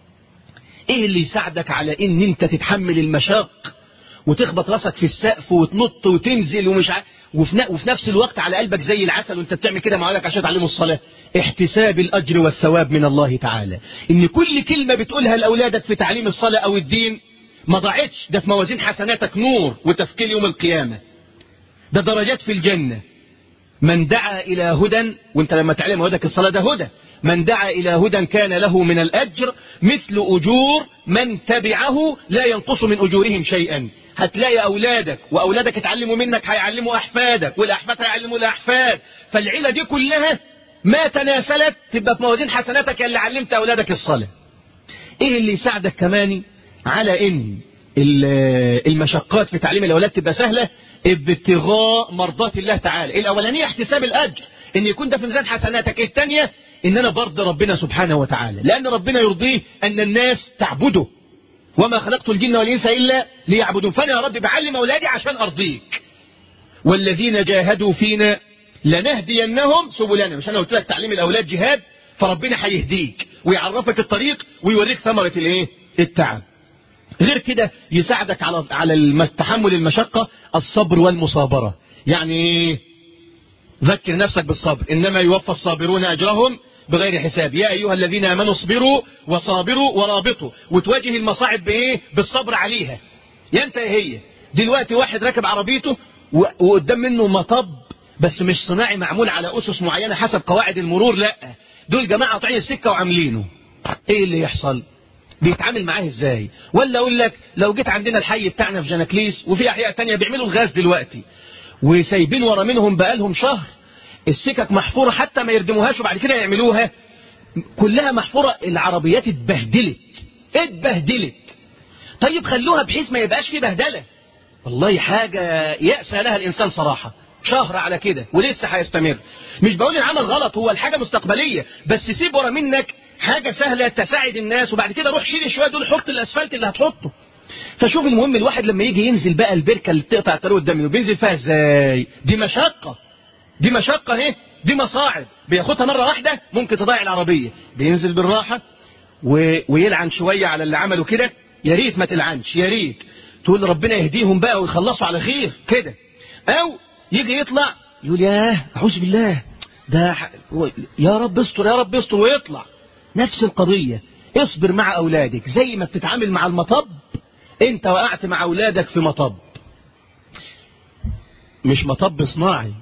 إيه اللي يساعدك على إن أنت تتحمل المشاق وتخبط راسك في السقف وتنط وتنزل ومش ع... وفي, وفي نفس الوقت على قلبك زي العسل وانت بتعمل كده مع ولدك عشان تعلمه الصلاة احتساب الأجر والثواب من الله تعالى إن كل كلمة بتقولها لأولادك في تعليم الصلاة أو الدين ما ضاعتش ده في موازين حسناتك نور وتفكير يوم القيامة ده درجات في الجنة من دعا إلى هدى وانت لما تعلم ولدك الصلاة ده هدى من دعا إلى هدى كان له من الأجر مثل أجور من تبعه لا ينقص من أجورهم شيئا هتلاقي أولادك وأولادك اتعلموا منك هيعلموا أحفادك والأحفاد هيعلموا الأحفاد فالعيلة دي كلها ما تناسلت تبقى في موازين حسناتك اللي علمت أولادك الصلاة إيه اللي يساعدك كمان على ان المشقات في تعليم الاولاد تبقى سهله ابتغاء مرضات الله تعالى الاولانيه احتساب الاجر ان يكون ده في ميزان حسناتك الثانيه ان انا برضي ربنا سبحانه وتعالى لان ربنا يرضيه ان الناس تعبده وما خلقت الجن والانس الا ليعبدون فانا يا رب بعلم اولادي عشان ارضيك والذين جاهدوا فينا لنهدينهم سبلنا مش انا قلت لك تعليم الاولاد جهاد فربنا هيهديك ويعرفك الطريق ويوريك ثمره الايه التعب غير كده يساعدك على على تحمل المشقة الصبر والمصابرة يعني ذكر نفسك بالصبر إنما يوفى الصابرون أجرهم بغير حساب يا أيها الذين آمنوا اصبروا وصابروا ورابطوا وتواجه المصاعب بإيه بالصبر عليها ينتهي هي دلوقتي واحد راكب عربيته وقدام منه مطب بس مش صناعي معمول على أسس معينة حسب قواعد المرور لا دول جماعة قاطعين السكة وعاملينه ايه اللي يحصل بيتعامل معاه ازاي ولا اقول لك لو جيت عندنا الحي بتاعنا في جناكليس وفي احياء تانية بيعملوا الغاز دلوقتي وسايبين ورا منهم بقالهم شهر السكك محفورة حتى ما يردموهاش وبعد كده يعملوها كلها محفورة العربيات اتبهدلت اتبهدلت طيب خلوها بحيث ما يبقاش في بهدلة والله حاجة يأسى لها الإنسان صراحة شهر على كده ولسه هيستمر مش بقول العمل غلط هو الحاجة مستقبلية بس سيب ورا منك حاجة سهلة تساعد الناس وبعد كده روح شيل شوية دول حط الأسفلت اللي هتحطه فشوف المهم الواحد لما يجي ينزل بقى البركة اللي بتقطع الطريق قدامه بينزل فيها ازاي دي مشقة دي مشقة اهي دي مصاعب بياخدها مرة واحدة ممكن تضيع العربية بينزل بالراحة و... ويلعن شوية على اللي عملوا كده يا ريت ما تلعنش يا ريت تقول ربنا يهديهم بقى ويخلصوا على خير كده او يجي يطلع يقول ياه اعوذ بالله ده ح... يا رب استر يا رب استر ويطلع نفس القضية اصبر مع اولادك زي ما بتتعامل مع المطب انت وقعت مع اولادك في مطب مش مطب صناعي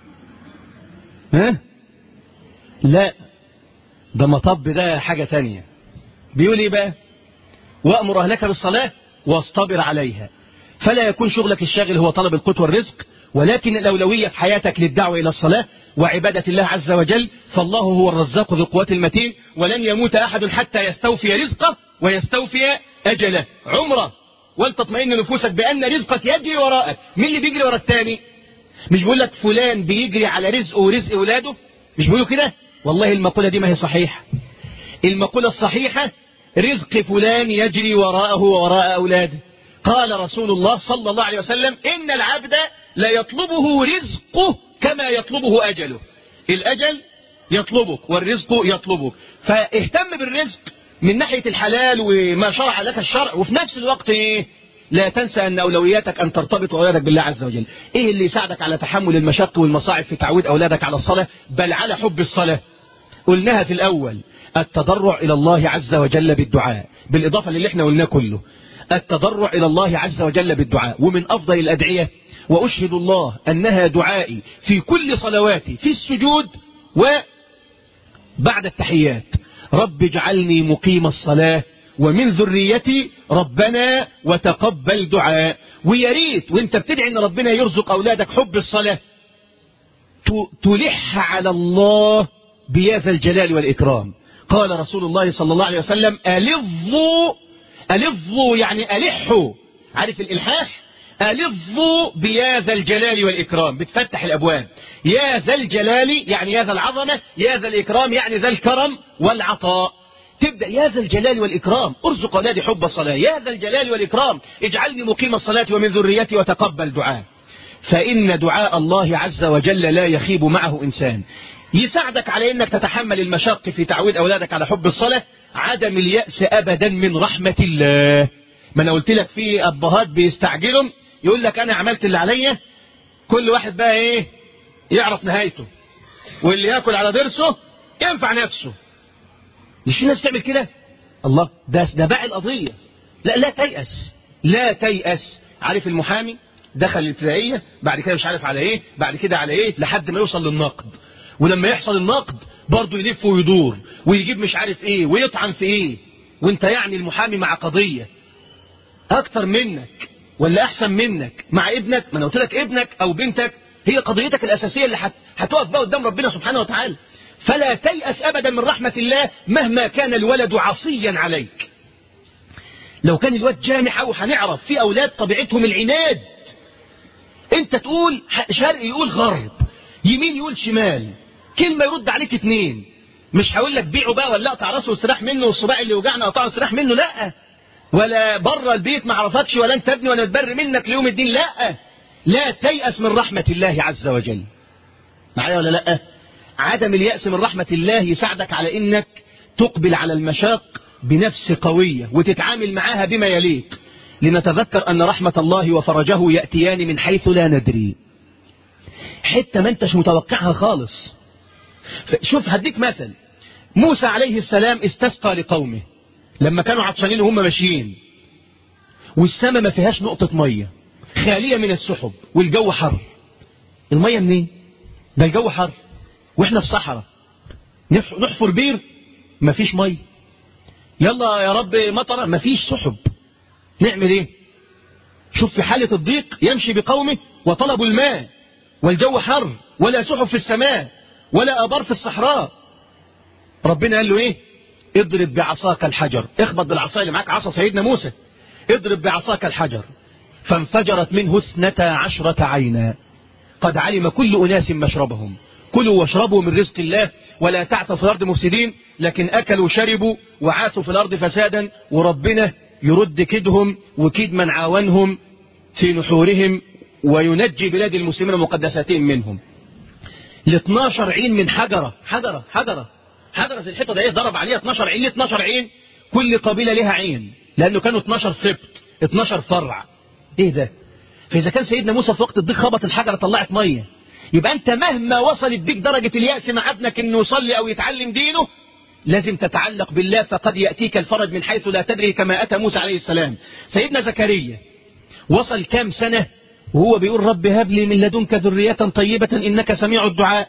ها لا ده مطب ده حاجة تانية بيقول ايه بقى وأمر أهلك بالصلاة واصطبر عليها فلا يكون شغلك الشاغل هو طلب القوت والرزق ولكن الأولوية في حياتك للدعوة إلى الصلاة وعبادة الله عز وجل فالله هو الرزاق ذو القوات المتين ولن يموت أحد حتى يستوفي رزقه ويستوفي أجله عمره ولتطمئن نفوسك بأن رزقك يجري وراءك مين اللي بيجري ورا التاني مش بيقول لك فلان بيجري على رزقه ورزق أولاده مش بيقولوا كده والله المقولة دي ما هي صحيحة المقولة الصحيحة رزق فلان يجري وراءه وراء أولاده قال رسول الله صلى الله عليه وسلم إن العبد لا يطلبه رزقه كما يطلبه أجله الأجل يطلبك والرزق يطلبك فاهتم بالرزق من ناحية الحلال وما شرع لك الشرع وفي نفس الوقت إيه؟ لا تنسى أن أولوياتك أن ترتبط أولادك بالله عز وجل إيه اللي يساعدك على تحمل المشق والمصاعب في تعويد أولادك على الصلاة بل على حب الصلاة قلناها في الأول التضرع إلى الله عز وجل بالدعاء بالإضافة للي احنا قلناه كله التضرع إلى الله عز وجل بالدعاء ومن أفضل الأدعية وأشهد الله أنها دعائي في كل صلواتي في السجود وبعد التحيات رب اجعلني مقيم الصلاة ومن ذريتي ربنا وتقبل دعاء ويا ريت وانت بتدعي ان ربنا يرزق اولادك حب الصلاة تلح على الله بياذا الجلال والإكرام قال رسول الله صلى الله عليه وسلم ألظوا ألظوا يعني ألحوا عارف الإلحاح ألظوا بيا ذا الجلال والإكرام بتفتح الأبواب يا ذا الجلال يعني يا ذا العظمة يا ذا الإكرام يعني ذا الكرم والعطاء تبدأ يا ذا الجلال والإكرام ارزق أولادي حب الصلاة يا ذا الجلال والإكرام اجعلني مقيم الصلاة ومن ذريتي وتقبل دعاء فإن دعاء الله عز وجل لا يخيب معه إنسان يساعدك على انك تتحمل المشاق في تعويد اولادك على حب الصلاة عدم اليأس ابدا من رحمة الله ما انا قلت لك في ابهات بيستعجلوا يقول لك انا عملت اللي عليا كل واحد بقى ايه يعرف نهايته واللي ياكل على ضرسه ينفع نفسه مش في ناس تعمل كده الله ده ده باع القضية لا لا تيأس لا تيأس عارف المحامي دخل الابتدائية بعد كده مش عارف على ايه بعد كده على ايه لحد ما يوصل للنقد ولما يحصل النقد برضه يلف ويدور ويجيب مش عارف ايه ويطعن في ايه وانت يعني المحامي مع قضية اكتر منك ولا احسن منك مع ابنك ما انا قلت لك ابنك او بنتك هي قضيتك الاساسية اللي هتقف بقى قدام ربنا سبحانه وتعالى فلا تيأس ابدا من رحمة الله مهما كان الولد عصيا عليك لو كان الواد جامح او هنعرف في اولاد طبيعتهم العناد انت تقول شرق يقول غرب يمين يقول شمال كلمة يرد عليك اتنين مش هقول لك بيعه بقى ولا اقطع راسه واستراح منه والصباع اللي وجعنا اقطعه واستراح منه لا ولا بره البيت ما عرفتش ولا انت ابني ولا تبر منك ليوم الدين لا لا تيأس من رحمة الله عز وجل معايا ولا لا عدم اليأس من رحمة الله يساعدك على انك تقبل على المشاق بنفس قوية وتتعامل معاها بما يليق لنتذكر أن رحمة الله وفرجه يأتيان من حيث لا ندري حتة ما انتش متوقعها خالص شوف هديك مثل موسى عليه السلام استسقى لقومه لما كانوا عطشانين وهم ماشيين والسماء ما فيهاش نقطة مية خالية من السحب والجو حر المية منين ده الجو حر واحنا في صحراء نحفر بير ما فيش مية يلا يا رب مطر مفيش سحب نعمل ايه شوف في حالة الضيق يمشي بقومه وطلبوا الماء والجو حر ولا سحب في السماء ولا أبار في الصحراء ربنا قال له ايه اضرب بعصاك الحجر اخبط بالعصا اللي معاك عصا سيدنا موسى اضرب بعصاك الحجر فانفجرت منه اثنتا عشرة عينا قد علم كل أناس مشربهم كلوا واشربوا من رزق الله ولا تعثوا في الأرض مفسدين لكن أكلوا وشربوا وعاثوا في الأرض فسادا وربنا يرد كيدهم وكيد من عاونهم في نحورهم وينجي بلاد المسلمين ومقدساتهم منهم ل 12 عين من حجرة حجرة حجرة حجرة زي الحيطة ده ايه ضرب عليها 12 عين ليه 12 عين كل قبيلة لها عين لأنه كانوا 12 سبت 12 فرع ايه ده فإذا كان سيدنا موسى في وقت الضيق خبط الحجرة طلعت مية يبقى أنت مهما وصلت بيك درجة اليأس مع ابنك إنه يصلي أو يتعلم دينه لازم تتعلق بالله فقد يأتيك الفرج من حيث لا تدري كما أتى موسى عليه السلام سيدنا زكريا وصل كام سنة وهو بيقول رب هب لي من لدنك ذرية طيبة إنك سميع الدعاء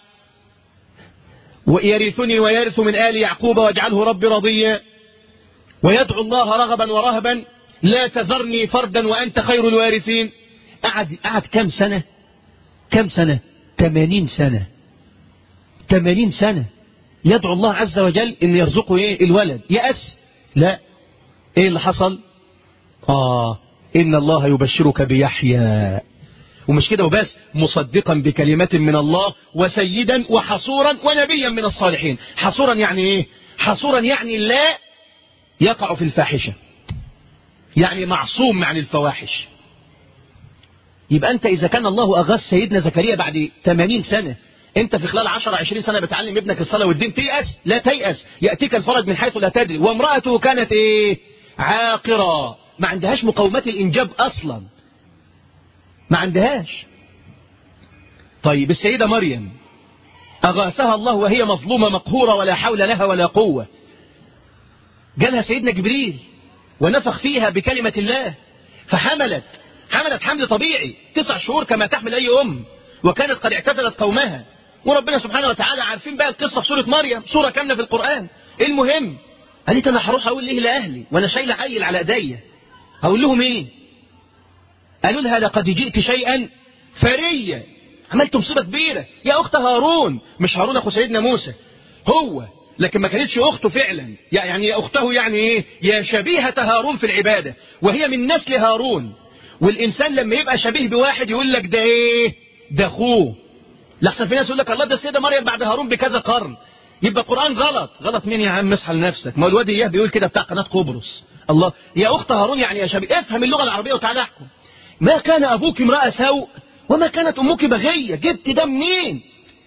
ويرثني ويرث من آل يعقوب واجعله رب رضيا ويدعو الله رغبا ورهبا لا تذرني فردا وأنت خير الوارثين قعد قعد كم سنة كم سنة 80 سنة 80 سنة يدعو الله عز وجل ان يرزقه ايه الولد يأس لا ايه اللي حصل اه ان الله يبشرك بيحيى ومش كده وبس مصدقا بكلمات من الله وسيدا وحصورا ونبيا من الصالحين حصورا يعني ايه حصورا يعني لا يقع في الفاحشة يعني معصوم عن الفواحش يبقى أنت إذا كان الله أغاث سيدنا زكريا بعد 80 سنة أنت في خلال 10 20 سنة بتعلم ابنك الصلاة والدين تيأس لا تيأس يأتيك الفرج من حيث لا تدري وامرأته كانت إيه عاقرة ما عندهاش مقومات الإنجاب أصلا ما عندهاش طيب السيدة مريم أغاثها الله وهي مظلومة مقهورة ولا حول لها ولا قوة جالها سيدنا جبريل ونفخ فيها بكلمة الله فحملت حملت حمل طبيعي تسع شهور كما تحمل أي أم وكانت قد اعتزلت قومها وربنا سبحانه وتعالى عارفين بقى القصة في سورة مريم سورة كاملة في القرآن المهم قالت أنا هروح أقول ليه لأهلي وأنا شايلة عيل على إيديا أقول لهم إيه قالوا لها لقد جئت شيئا فريا عملت مصيبة كبيرة يا أخت هارون مش هارون أخو سيدنا موسى هو لكن ما كانتش أخته فعلا يعني يا أخته يعني إيه يا شبيهة هارون في العبادة وهي من نسل هارون والإنسان لما يبقى شبيه بواحد يقول لك ده إيه ده أخوه لحسن في ناس يقول لك الله ده السيدة مريم بعد هارون بكذا قرن يبقى القرآن غلط غلط مين يا عم اصحى لنفسك ما الواد اياه بيقول كده بتاع قناة قبرص الله يا أخت هارون يعني يا شبيه افهم اللغة العربية وتعالى احكم ما كان أبوك امرأة سوء وما كانت أمك بغية جبت ده منين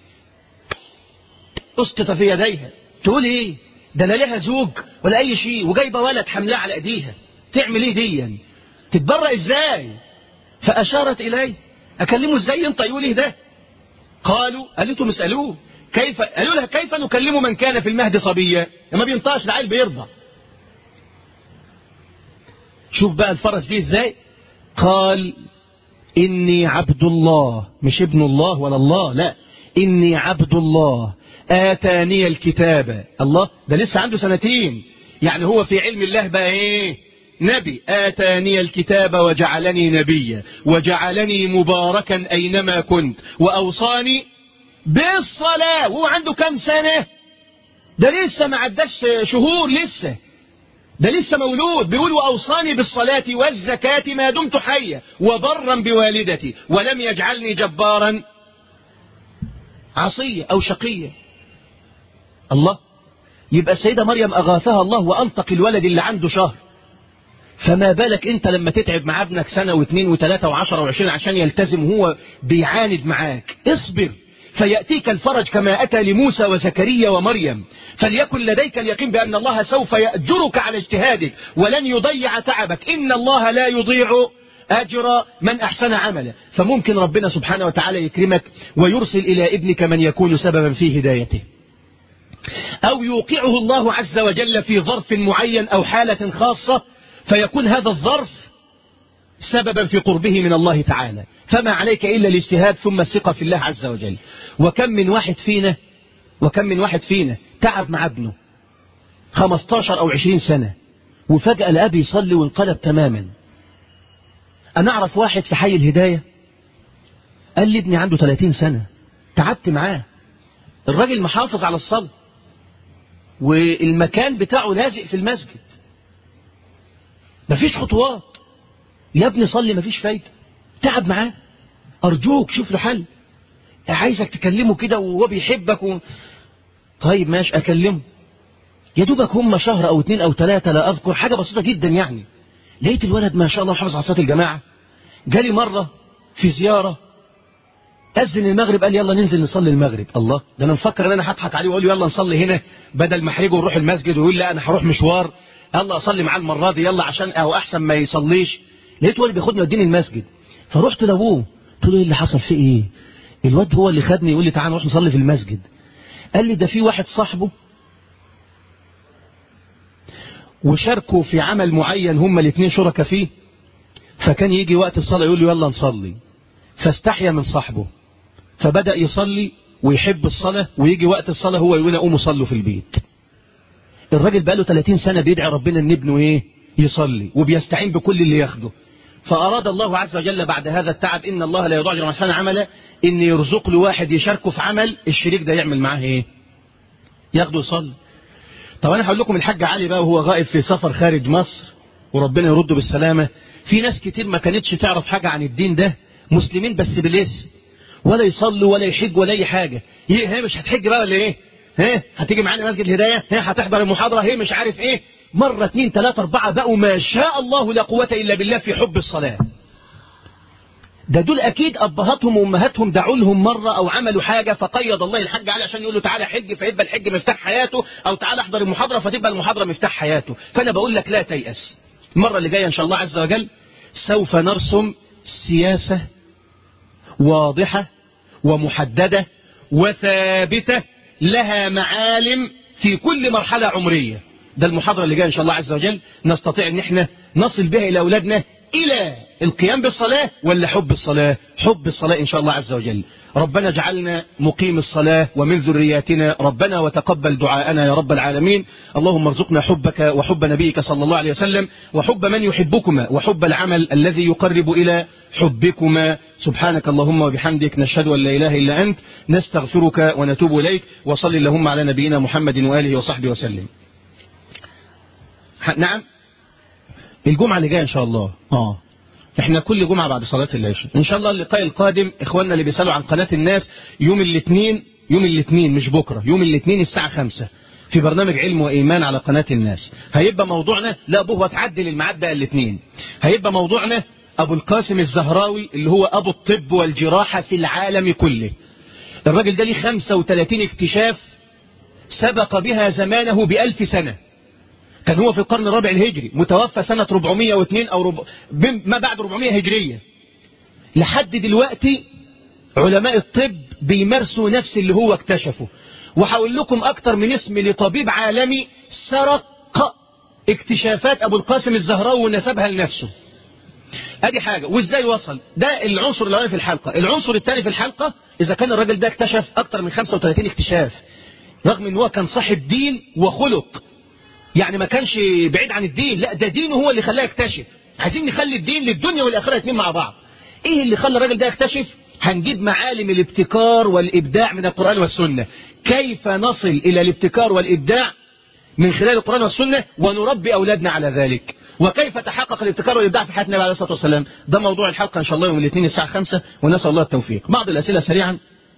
اسقط في يديها تقول ايه ده لا لها زوج ولا اي شيء وجايبه ولد حملاه على ايديها تعمل ايه دي تتبرأ ازاي فاشارت اليه اكلمه ازاي انت يقول ايه ده قالوا قالوا انتم اسالوه كيف قالوا لها كيف نكلم من كان في المهد صبيا ما بينطقش العيل بيرضع شوف بقى الفرس دي ازاي قال إني عبد الله مش ابن الله ولا الله لا إني عبد الله آتاني الكتاب الله ده لسه عنده سنتين يعني هو في علم الله بقى إيه نبي آتاني الكتاب وجعلني نبيا وجعلني مباركا أينما كنت وأوصاني بالصلاة وهو عنده كم سنة ده لسه ما عداش شهور لسه ده لسه مولود بيقول وأوصاني بالصلاة والزكاة ما دمت حيا وبرا بوالدتي ولم يجعلني جبارا عصية أو شقية الله يبقى السيدة مريم أغاثها الله وأنطق الولد اللي عنده شهر فما بالك انت لما تتعب مع ابنك سنة واثنين وثلاثة وعشرة وعشرين عشان يلتزم هو بيعاند معاك اصبر فيأتيك الفرج كما أتى لموسى وزكريا ومريم فليكن لديك اليقين بأن الله سوف يأجرك على اجتهادك ولن يضيع تعبك إن الله لا يضيع أجر من أحسن عملا فممكن ربنا سبحانه وتعالى يكرمك ويرسل إلى ابنك من يكون سببا في هدايته أو يوقعه الله عز وجل في ظرف معين أو حالة خاصة فيكون هذا الظرف سببا في قربه من الله تعالى فما عليك إلا الاجتهاد ثم الثقة في الله عز وجل وكم من واحد فينا وكم من واحد فينا تعب مع ابنه 15 أو 20 سنة وفجأة لقاه بيصلي وانقلب تماما أنا أعرف واحد في حي الهداية قال لي ابني عنده 30 سنة تعبت معاه الراجل محافظ على الصلاة والمكان بتاعه لازق في المسجد مفيش خطوات يا ابني صلي مفيش فايدة تعب معاه أرجوك شوف له حل عايزك تكلمه كده وهو بيحبك و... طيب ماشي أكلمه يا دوبك هم شهر أو اتنين أو تلاتة لا أذكر حاجة بسيطة جدا يعني لقيت الولد ما شاء الله حافظ على صلاة الجماعة جالي مرة في زيارة أذن المغرب قال يلا ننزل نصلي المغرب الله ده أنا مفكر إن أنا هضحك عليه وأقول له يلا نصلي هنا بدل ما أحرجه ونروح المسجد ويقول لا أنا هروح مشوار يلا أصلي معاه المرة دي يلا عشان أو أحسن ما يصليش لقيت ولد بياخدني يوديني المسجد فرحت لأبوه قلت له إيه اللي حصل فيه إيه الواد هو اللي خدني يقول لي تعالى نروح نصلي في المسجد قال لي ده في واحد صاحبه وشاركوا في عمل معين هما الاثنين شركاء فيه فكان يجي وقت الصلاة يقول له يلا نصلي فاستحيا من صاحبه فبدأ يصلي ويحب الصلاة ويجي وقت الصلاة هو يقول قوموا صلوا في البيت الراجل بقاله 30 سنة بيدعي ربنا ان ابنه ايه يصلي وبيستعين بكل اللي ياخده فأراد الله عز وجل بعد هذا التعب إن الله لا يضاعف من حسن عمله إن يرزق له واحد يشاركه في عمل الشريك ده يعمل معاه إيه ياخده يصلي طب أنا هقول لكم الحاج علي بقى وهو غائب في سفر خارج مصر وربنا يرده بالسلامة في ناس كتير ما كانتش تعرف حاجة عن الدين ده مسلمين بس بالاسم ولا يصلوا ولا يحج ولا أي حاجة هي مش هتحج بقى ولا إيه ها هتيجي معانا مسجد الهداية ها هتحضر المحاضرة هي مش عارف إيه مرة اتنين تلاتة أربعة بقوا ما شاء الله لا قوة إلا بالله في حب الصلاة ده دول أكيد أبهاتهم وأمهاتهم دعوا لهم مرة أو عملوا حاجة فقيض الله الحج عليه عشان يقول له تعالى حج فيبقى الحج مفتاح حياته أو تعالى احضر المحاضرة فتبقى المحاضرة مفتاح حياته فأنا بقول لك لا تيأس المرة اللي جاية إن شاء الله عز وجل سوف نرسم سياسة واضحة ومحددة وثابتة لها معالم في كل مرحلة عمرية ده المحاضرة اللي جاية إن شاء الله عز وجل نستطيع أن احنا نصل بها إلى أولادنا إلى القيام بالصلاة ولا حب الصلاة حب الصلاة إن شاء الله عز وجل ربنا اجعلنا مقيم الصلاة ومن ذرياتنا ربنا وتقبل دعاءنا يا رب العالمين اللهم ارزقنا حبك وحب نبيك صلى الله عليه وسلم وحب من يحبكما وحب العمل الذي يقرب إلى حبكما سبحانك اللهم وبحمدك نشهد أن لا إله إلا أنت نستغفرك ونتوب إليك وصل اللهم على نبينا محمد وآله وصحبه وسلم نعم الجمعة اللي جاية إن شاء الله آه احنا كل جمعة بعد صلاة العشاء ان شاء الله اللقاء القادم اخواننا اللي بيسألوا عن قناة الناس يوم الاثنين يوم الاثنين مش بكرة يوم الاثنين الساعة خمسة في برنامج علم وإيمان على قناة الناس هيبقى موضوعنا لا أبوه تعدل الميعاد بقى الاثنين هيبقى موضوعنا أبو القاسم الزهراوي اللي هو أبو الطب والجراحة في العالم كله الراجل ده ليه 35 اكتشاف سبق بها زمانه بألف سنة كان هو في القرن الرابع الهجري متوفى سنة 402 أو رب... ما بعد 400 هجرية لحد دلوقتي علماء الطب بيمارسوا نفس اللي هو اكتشفه وهقول لكم أكتر من اسم لطبيب عالمي سرق اكتشافات أبو القاسم الزهراوي ونسبها لنفسه ادي حاجة وازاي وصل ده العنصر الاولاني في الحلقة العنصر الثاني في الحلقة اذا كان الراجل ده اكتشف اكتر من 35 اكتشاف رغم ان هو كان صاحب دين وخلق يعني ما كانش بعيد عن الدين لا ده دينه هو اللي خلاه يكتشف عايزين نخلي الدين للدنيا والآخرة الاثنين مع بعض ايه اللي خلى الراجل ده يكتشف هنجيب معالم الابتكار والإبداع من القرآن والسنة كيف نصل إلى الابتكار والإبداع من خلال القرآن والسنة ونربي أولادنا على ذلك وكيف تحقق الابتكار والإبداع في حياة النبي عليه الصلاة والسلام ده موضوع الحلقة إن شاء الله يوم الاثنين الساعة 5 ونسأل الله التوفيق بعض الأسئلة سريعا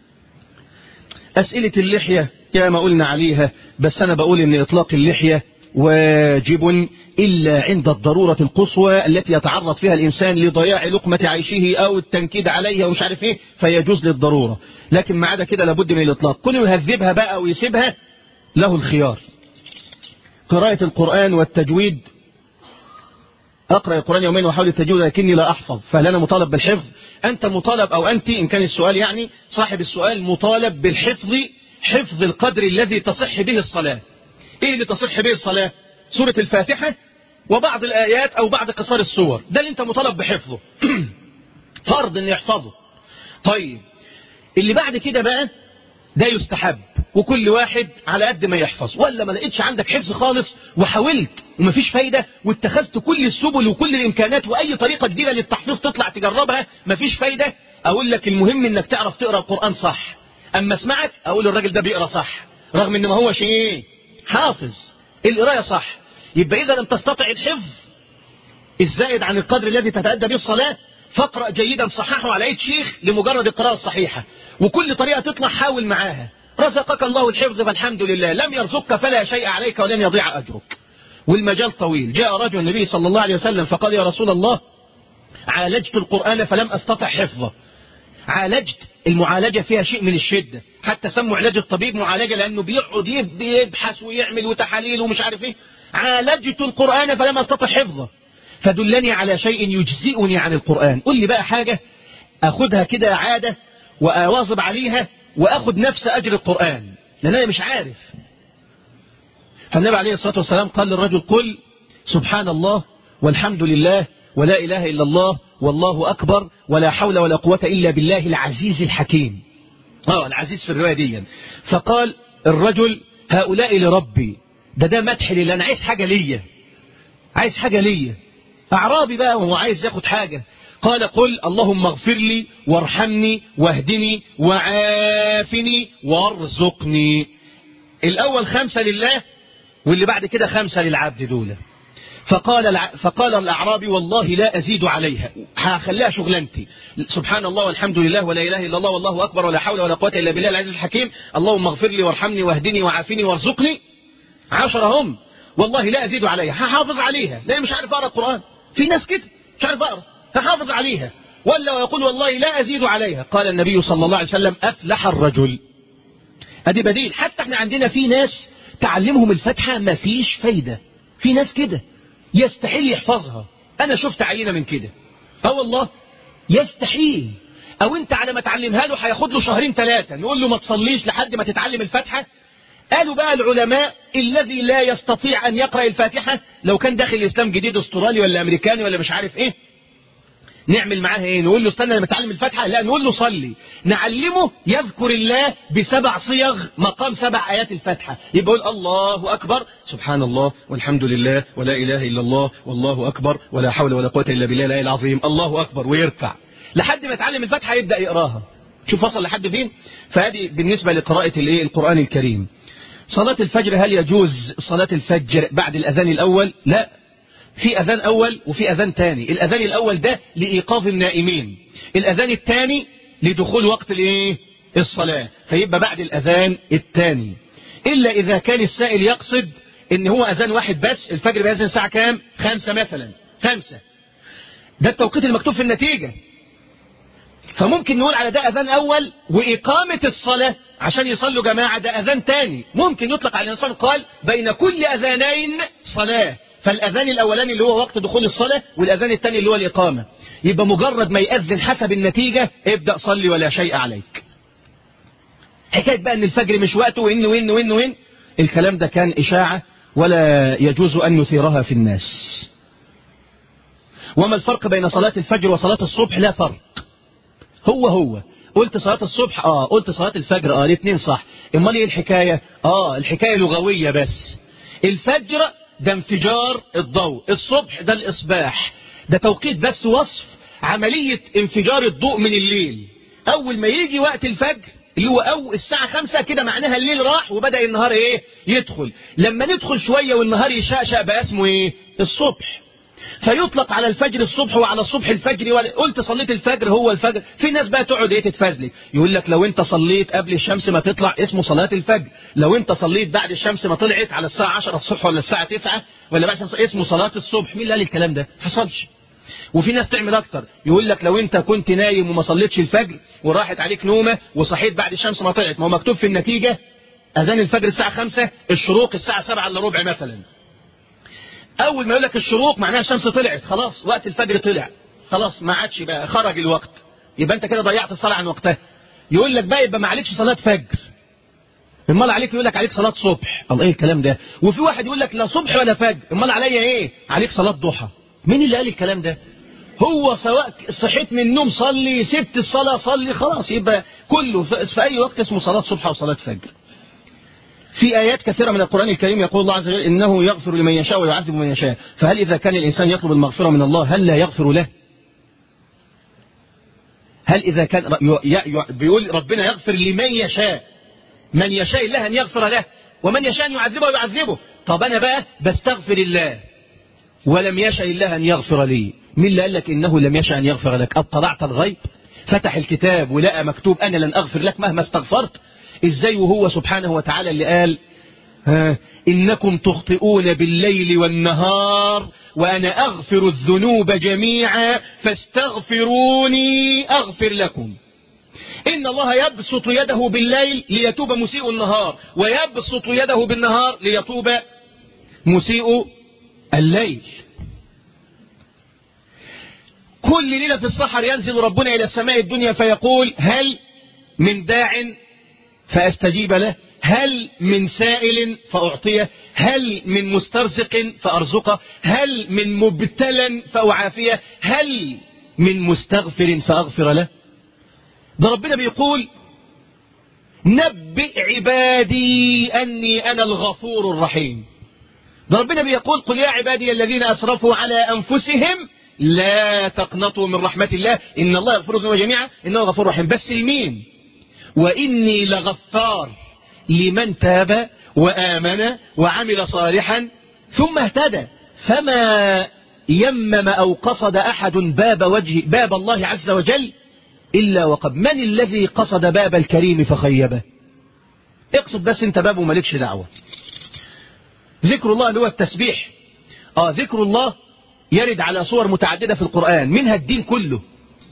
أسئلة اللحية يا ما قلنا عليها بس أنا بقول إن إطلاق اللحية واجب إلا عند الضرورة القصوى التي يتعرض فيها الإنسان لضياع لقمة عيشه أو التنكيد عليها ومش عارف إيه فيجوز للضرورة لكن ما عدا كده لابد من الإطلاق كل يهذبها بقى ويسيبها له الخيار قراءة القرآن والتجويد أقرأ القرآن يومين وأحاول التجويد لكني لا أحفظ فهل أنا مطالب بالحفظ أنت مطالب أو أنت إن كان السؤال يعني صاحب السؤال مطالب بالحفظ حفظ القدر الذي تصح به الصلاة ايه اللي تصح به الصلاة سورة الفاتحة وبعض الآيات أو بعض قصار السور ده اللي انت مطالب بحفظه فرض ان يحفظه طيب اللي بعد كده بقى ده يستحب وكل واحد على قد ما يحفظ ولا ما لقيتش عندك حفظ خالص وحاولت ومفيش فايدة واتخذت كل السبل وكل الإمكانات وأي طريقة جديدة للتحفيظ تطلع تجربها مفيش فايدة أقول لك المهم إنك تعرف تقرأ القرآن صح أما اسمعك أقول الراجل ده بيقرأ صح رغم إن ما هوش إيه حافظ القراية صح يبقى إذا لم تستطع الحفظ الزائد عن القدر الذي تتأدى به الصلاة فاقرأ جيدا صححه على ايد شيخ لمجرد القراءة الصحيحة وكل طريقة تطلع حاول معاها رزقك الله الحفظ فالحمد لله لم يرزقك فلا شيء عليك ولن يضيع أجرك والمجال طويل جاء رجل النبي صلى الله عليه وسلم فقال يا رسول الله عالجت القرآن فلم أستطع حفظه عالجت المعالجة فيها شيء من الشدة حتى سموا علاج الطبيب معالجة لأنه بيقعد يبحث ويعمل وتحاليل ومش عارف ايه عالجت القرآن فلم أستطع حفظه فدلني على شيء يجزئني عن القرآن قل لي بقى حاجة أخدها كده عادة وأواظب عليها وأخد نفس أجر القرآن لأن أنا مش عارف فالنبي عليه الصلاة والسلام قال للرجل قل سبحان الله والحمد لله ولا إله إلا الله والله أكبر ولا حول ولا قوة إلا بالله العزيز الحكيم اه العزيز في الرواية دي فقال الرجل هؤلاء لربي ده ده مدح لي أنا عايز حاجة ليا عايز حاجة ليا أعرابي بقى وهو عايز ياخد حاجة قال قل اللهم اغفر لي وارحمني واهدني وعافني وارزقني الأول خمسة لله واللي بعد كده خمسة للعبد دولة فقال الع... فقال الأعرابي والله لا أزيد عليها هخليها شغلانتي سبحان الله والحمد لله ولا إله إلا الله والله أكبر ولا حول ولا قوة إلا بالله العزيز الحكيم اللهم اغفر لي وارحمني واهدني وعافني وارزقني عشرة هم والله لا أزيد عليها هحافظ عليها لأن مش عارف أقرأ القرآن في ناس كده مش عارف أقرأ فحافظ عليها ولا ويقول والله لا أزيد عليها قال النبي صلى الله عليه وسلم أفلح الرجل أدي بديل حتى احنا عندنا في ناس تعلمهم الفتحة ما فيش فايدة في ناس كده يستحيل يحفظها أنا شفت عينة من كده اه والله يستحيل أو أنت على ما تعلمها له هياخد له شهرين ثلاثة نقول له ما تصليش لحد ما تتعلم الفتحة قالوا بقى العلماء الذي لا يستطيع أن يقرأ الفاتحة لو كان داخل الإسلام جديد استرالي ولا أمريكاني ولا مش عارف إيه نعمل معاه ايه نقول له استنى لما تعلم الفاتحة لا نقول له صلي نعلمه يذكر الله بسبع صيغ مقام سبع آيات الفاتحة يبقى يقول الله أكبر سبحان الله والحمد لله ولا إله إلا الله والله أكبر ولا حول ولا قوة إلا بالله العلي العظيم الله أكبر ويركع لحد ما يتعلم الفاتحة يبدأ يقراها شوف وصل لحد فين فهذه بالنسبة لقراءة الايه القرآن الكريم صلاة الفجر هل يجوز صلاة الفجر بعد الأذان الأول لا في أذان أول وفي أذان تاني الأذان الأول ده لإيقاظ النائمين الأذان الثاني لدخول وقت الايه الصلاة فيبقى بعد الأذان الثاني إلا إذا كان السائل يقصد إن هو أذان واحد بس الفجر بيأذن الساعة كام خمسة مثلا خمسة ده التوقيت المكتوب في النتيجة فممكن نقول على ده أذان أول وإقامة الصلاة عشان يصلوا جماعة ده أذان تاني ممكن يطلق على الإنسان قال بين كل أذانين صلاة فالأذان الأولاني اللي هو وقت دخول الصلاة والأذان الثاني اللي هو الإقامة يبقى مجرد ما يأذن حسب النتيجة ابدأ صلي ولا شيء عليك حكاية بقى أن الفجر مش وقته وإن وإن وإن وإن الكلام ده كان إشاعة ولا يجوز أن نثيرها في الناس وما الفرق بين صلاة الفجر وصلاة الصبح لا فرق هو هو قلت صلاة الصبح اه قلت صلاة الفجر اه الاثنين صح امال ايه الحكاية اه الحكاية لغوية بس الفجر ده انفجار الضوء الصبح ده الإصباح ده توقيت بس وصف عملية انفجار الضوء من الليل أول ما يجي وقت الفجر اللي هو أو الساعة خمسة كده معناها الليل راح وبدأ النهار إيه يدخل لما ندخل شوية والنهار يشقشق بقى اسمه إيه الصبح فيطلق على الفجر الصبح وعلى الصبح الفجر قلت صليت الفجر هو الفجر في ناس بقى تقعد ايه تتفزلك يقول لك لو انت صليت قبل الشمس ما تطلع اسمه صلاة الفجر لو انت صليت بعد الشمس ما طلعت على الساعة 10 الصبح ولا الساعة 9 ولا بعد الشمس اسمه صلاة الصبح مين اللي قال الكلام ده حصلش وفي ناس تعمل اكتر يقول لك لو انت كنت نايم وما صليتش الفجر وراحت عليك نومة وصحيت بعد الشمس ما طلعت ما هو مكتوب في النتيجة اذان الفجر الساعة 5 الشروق الساعة 7 الا ربع مثلا اول ما يقول لك الشروق معناها الشمس طلعت خلاص وقت الفجر طلع خلاص ما عادش بقى خرج الوقت يبقى انت كده ضيعت الصلاه عن وقتها يقول لك بقى يبقى ما عليكش صلاه فجر امال عليك يقول لك عليك صلاه صبح الله ايه الكلام ده وفي واحد يقول لك لا صبح ولا فجر امال عليا ايه عليك صلاه ضحى مين اللي قال الكلام ده هو سواء صحيت من النوم صلي سبت الصلاه صلي خلاص يبقى كله في اي وقت اسمه صلاه صبح او صلاه فجر في آيات كثيرة من القرآن الكريم يقول الله عز وجل إنه يغفر لمن يشاء ويعذب من يشاء فهل إذا كان الإنسان يطلب المغفرة من الله هل لا يغفر له هل إذا كان بيقول ربنا يغفر لمن يشاء من يشاء الله أن يغفر له ومن يشاء أن يعذبه ويعذبه طب أنا بقى بستغفر الله ولم يشاء الله أن يغفر لي مين اللي قال لك إنه لم يشاء أن يغفر لك اطلعت الغيب فتح الكتاب ولقى مكتوب أنا لن أغفر لك مهما استغفرت إزاي وهو سبحانه وتعالى اللي قال ها إنكم تخطئون بالليل والنهار وأنا أغفر الذنوب جميعا فاستغفروني أغفر لكم إن الله يبسط يده بالليل ليتوب مسيء النهار ويبسط يده بالنهار ليتوب مسيء الليل كل ليلة في الصحر ينزل ربنا إلى السماء الدنيا فيقول هل من داع فأستجيب له هل من سائل فأعطيه هل من مسترزق فأرزقه هل من مبتلا فأعافيه هل من مستغفر فأغفر له ده ربنا بيقول نبئ عبادي أني أنا الغفور الرحيم ده ربنا بيقول قل يا عبادي الذين أسرفوا على أنفسهم لا تقنطوا من رحمة الله إن الله يغفر الذنوب جميعا إنه غفور رحيم بس لمين وإني لغفار لمن تاب وآمن وعمل صالحا ثم اهتدى فما يمم أو قصد أحد باب وجه باب الله عز وجل إلا وقد من الذي قصد باب الكريم فخيبه اقصد بس انت بابه مالكش دعوة ذكر الله اللي هو التسبيح آه ذكر الله يرد على صور متعددة في القرآن منها الدين كله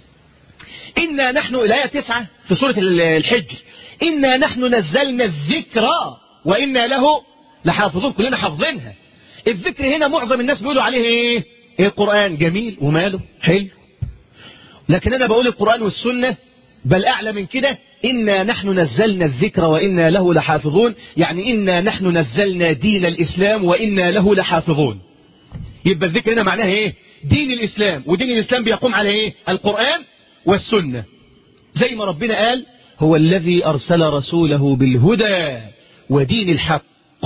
إنا نحن الآية تسعة في سورة الحج إنا نحن نزلنا الذكر وإنا له لحافظون كلنا حافظينها الذكر هنا معظم الناس بيقولوا عليه ايه ايه القرآن جميل وماله حلو لكن أنا بقول القرآن والسنة بل أعلى من كده إنا نحن نزلنا الذكر وإنا له لحافظون يعني إنا نحن نزلنا دين الإسلام وإنا له لحافظون يبقى الذكر هنا معناها إيه دين الإسلام ودين الإسلام بيقوم على إيه القرآن والسنة زي ما ربنا قال هو الذي أرسل رسوله بالهدى ودين الحق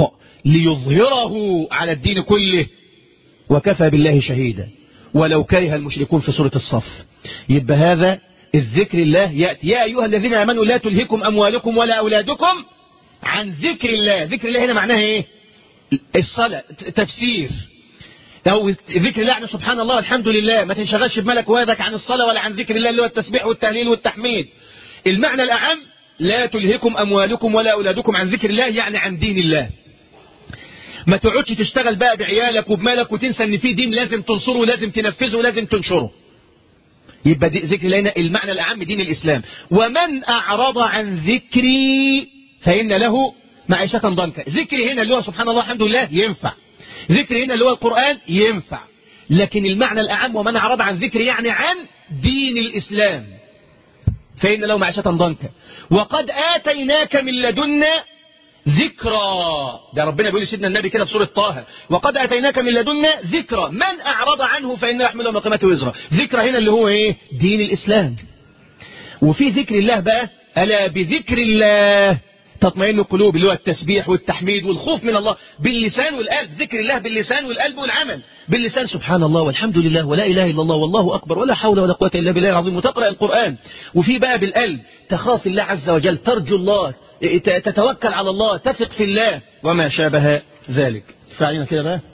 ليظهره على الدين كله وكفى بالله شهيدا ولو كره المشركون في سورة الصف يبقى هذا الذكر الله يأتي يا أيها الذين آمنوا لا تلهكم أموالكم ولا أولادكم عن ذكر الله ذكر الله هنا معناها إيه الصلاة تفسير أو ذكر الله يعني سبحان الله الحمد لله ما تنشغلش بملك وادك عن الصلاة ولا عن ذكر الله اللي هو التسبيح والتهليل والتحميد المعنى الأعم لا تلهكم أموالكم ولا أولادكم عن ذكر الله يعني عن دين الله ما تقعدش تشتغل بقى بعيالك وبمالك وتنسى ان في دين لازم تنصره ولازم تنفذه ولازم تنشره يبقى ذكر الله المعنى الأعم دين الإسلام ومن أعرض عن ذكري فإن له معيشة ضنكا ذكري هنا اللي هو سبحان الله الحمد لله ينفع ذكري هنا اللي هو القرآن ينفع لكن المعنى الأعم ومن أعرض عن ذكري يعني عن دين الإسلام فإن له معيشة ضنكا وقد آتيناك من لدنا ذكرى ده ربنا بيقول لسيدنا النبي كده في سورة طه وقد أتيناك من لدنا ذكرى من أعرض عنه فإن يحمل يوم القيامة وزرا ذكرى هنا اللي هو إيه دين الإسلام وفي ذكر الله بقى ألا بذكر الله تطمئن القلوب اللي هو التسبيح والتحميد والخوف من الله باللسان والقلب ذكر الله باللسان والقلب والعمل باللسان سبحان الله والحمد لله ولا إله إلا الله والله أكبر ولا حول ولا قوة إلا بالله العظيم وتقرأ القرآن وفي بقى بالقلب تخاف الله عز وجل ترجو الله تتوكل على الله تثق في الله وما شابه ذلك فعلينا كده بقى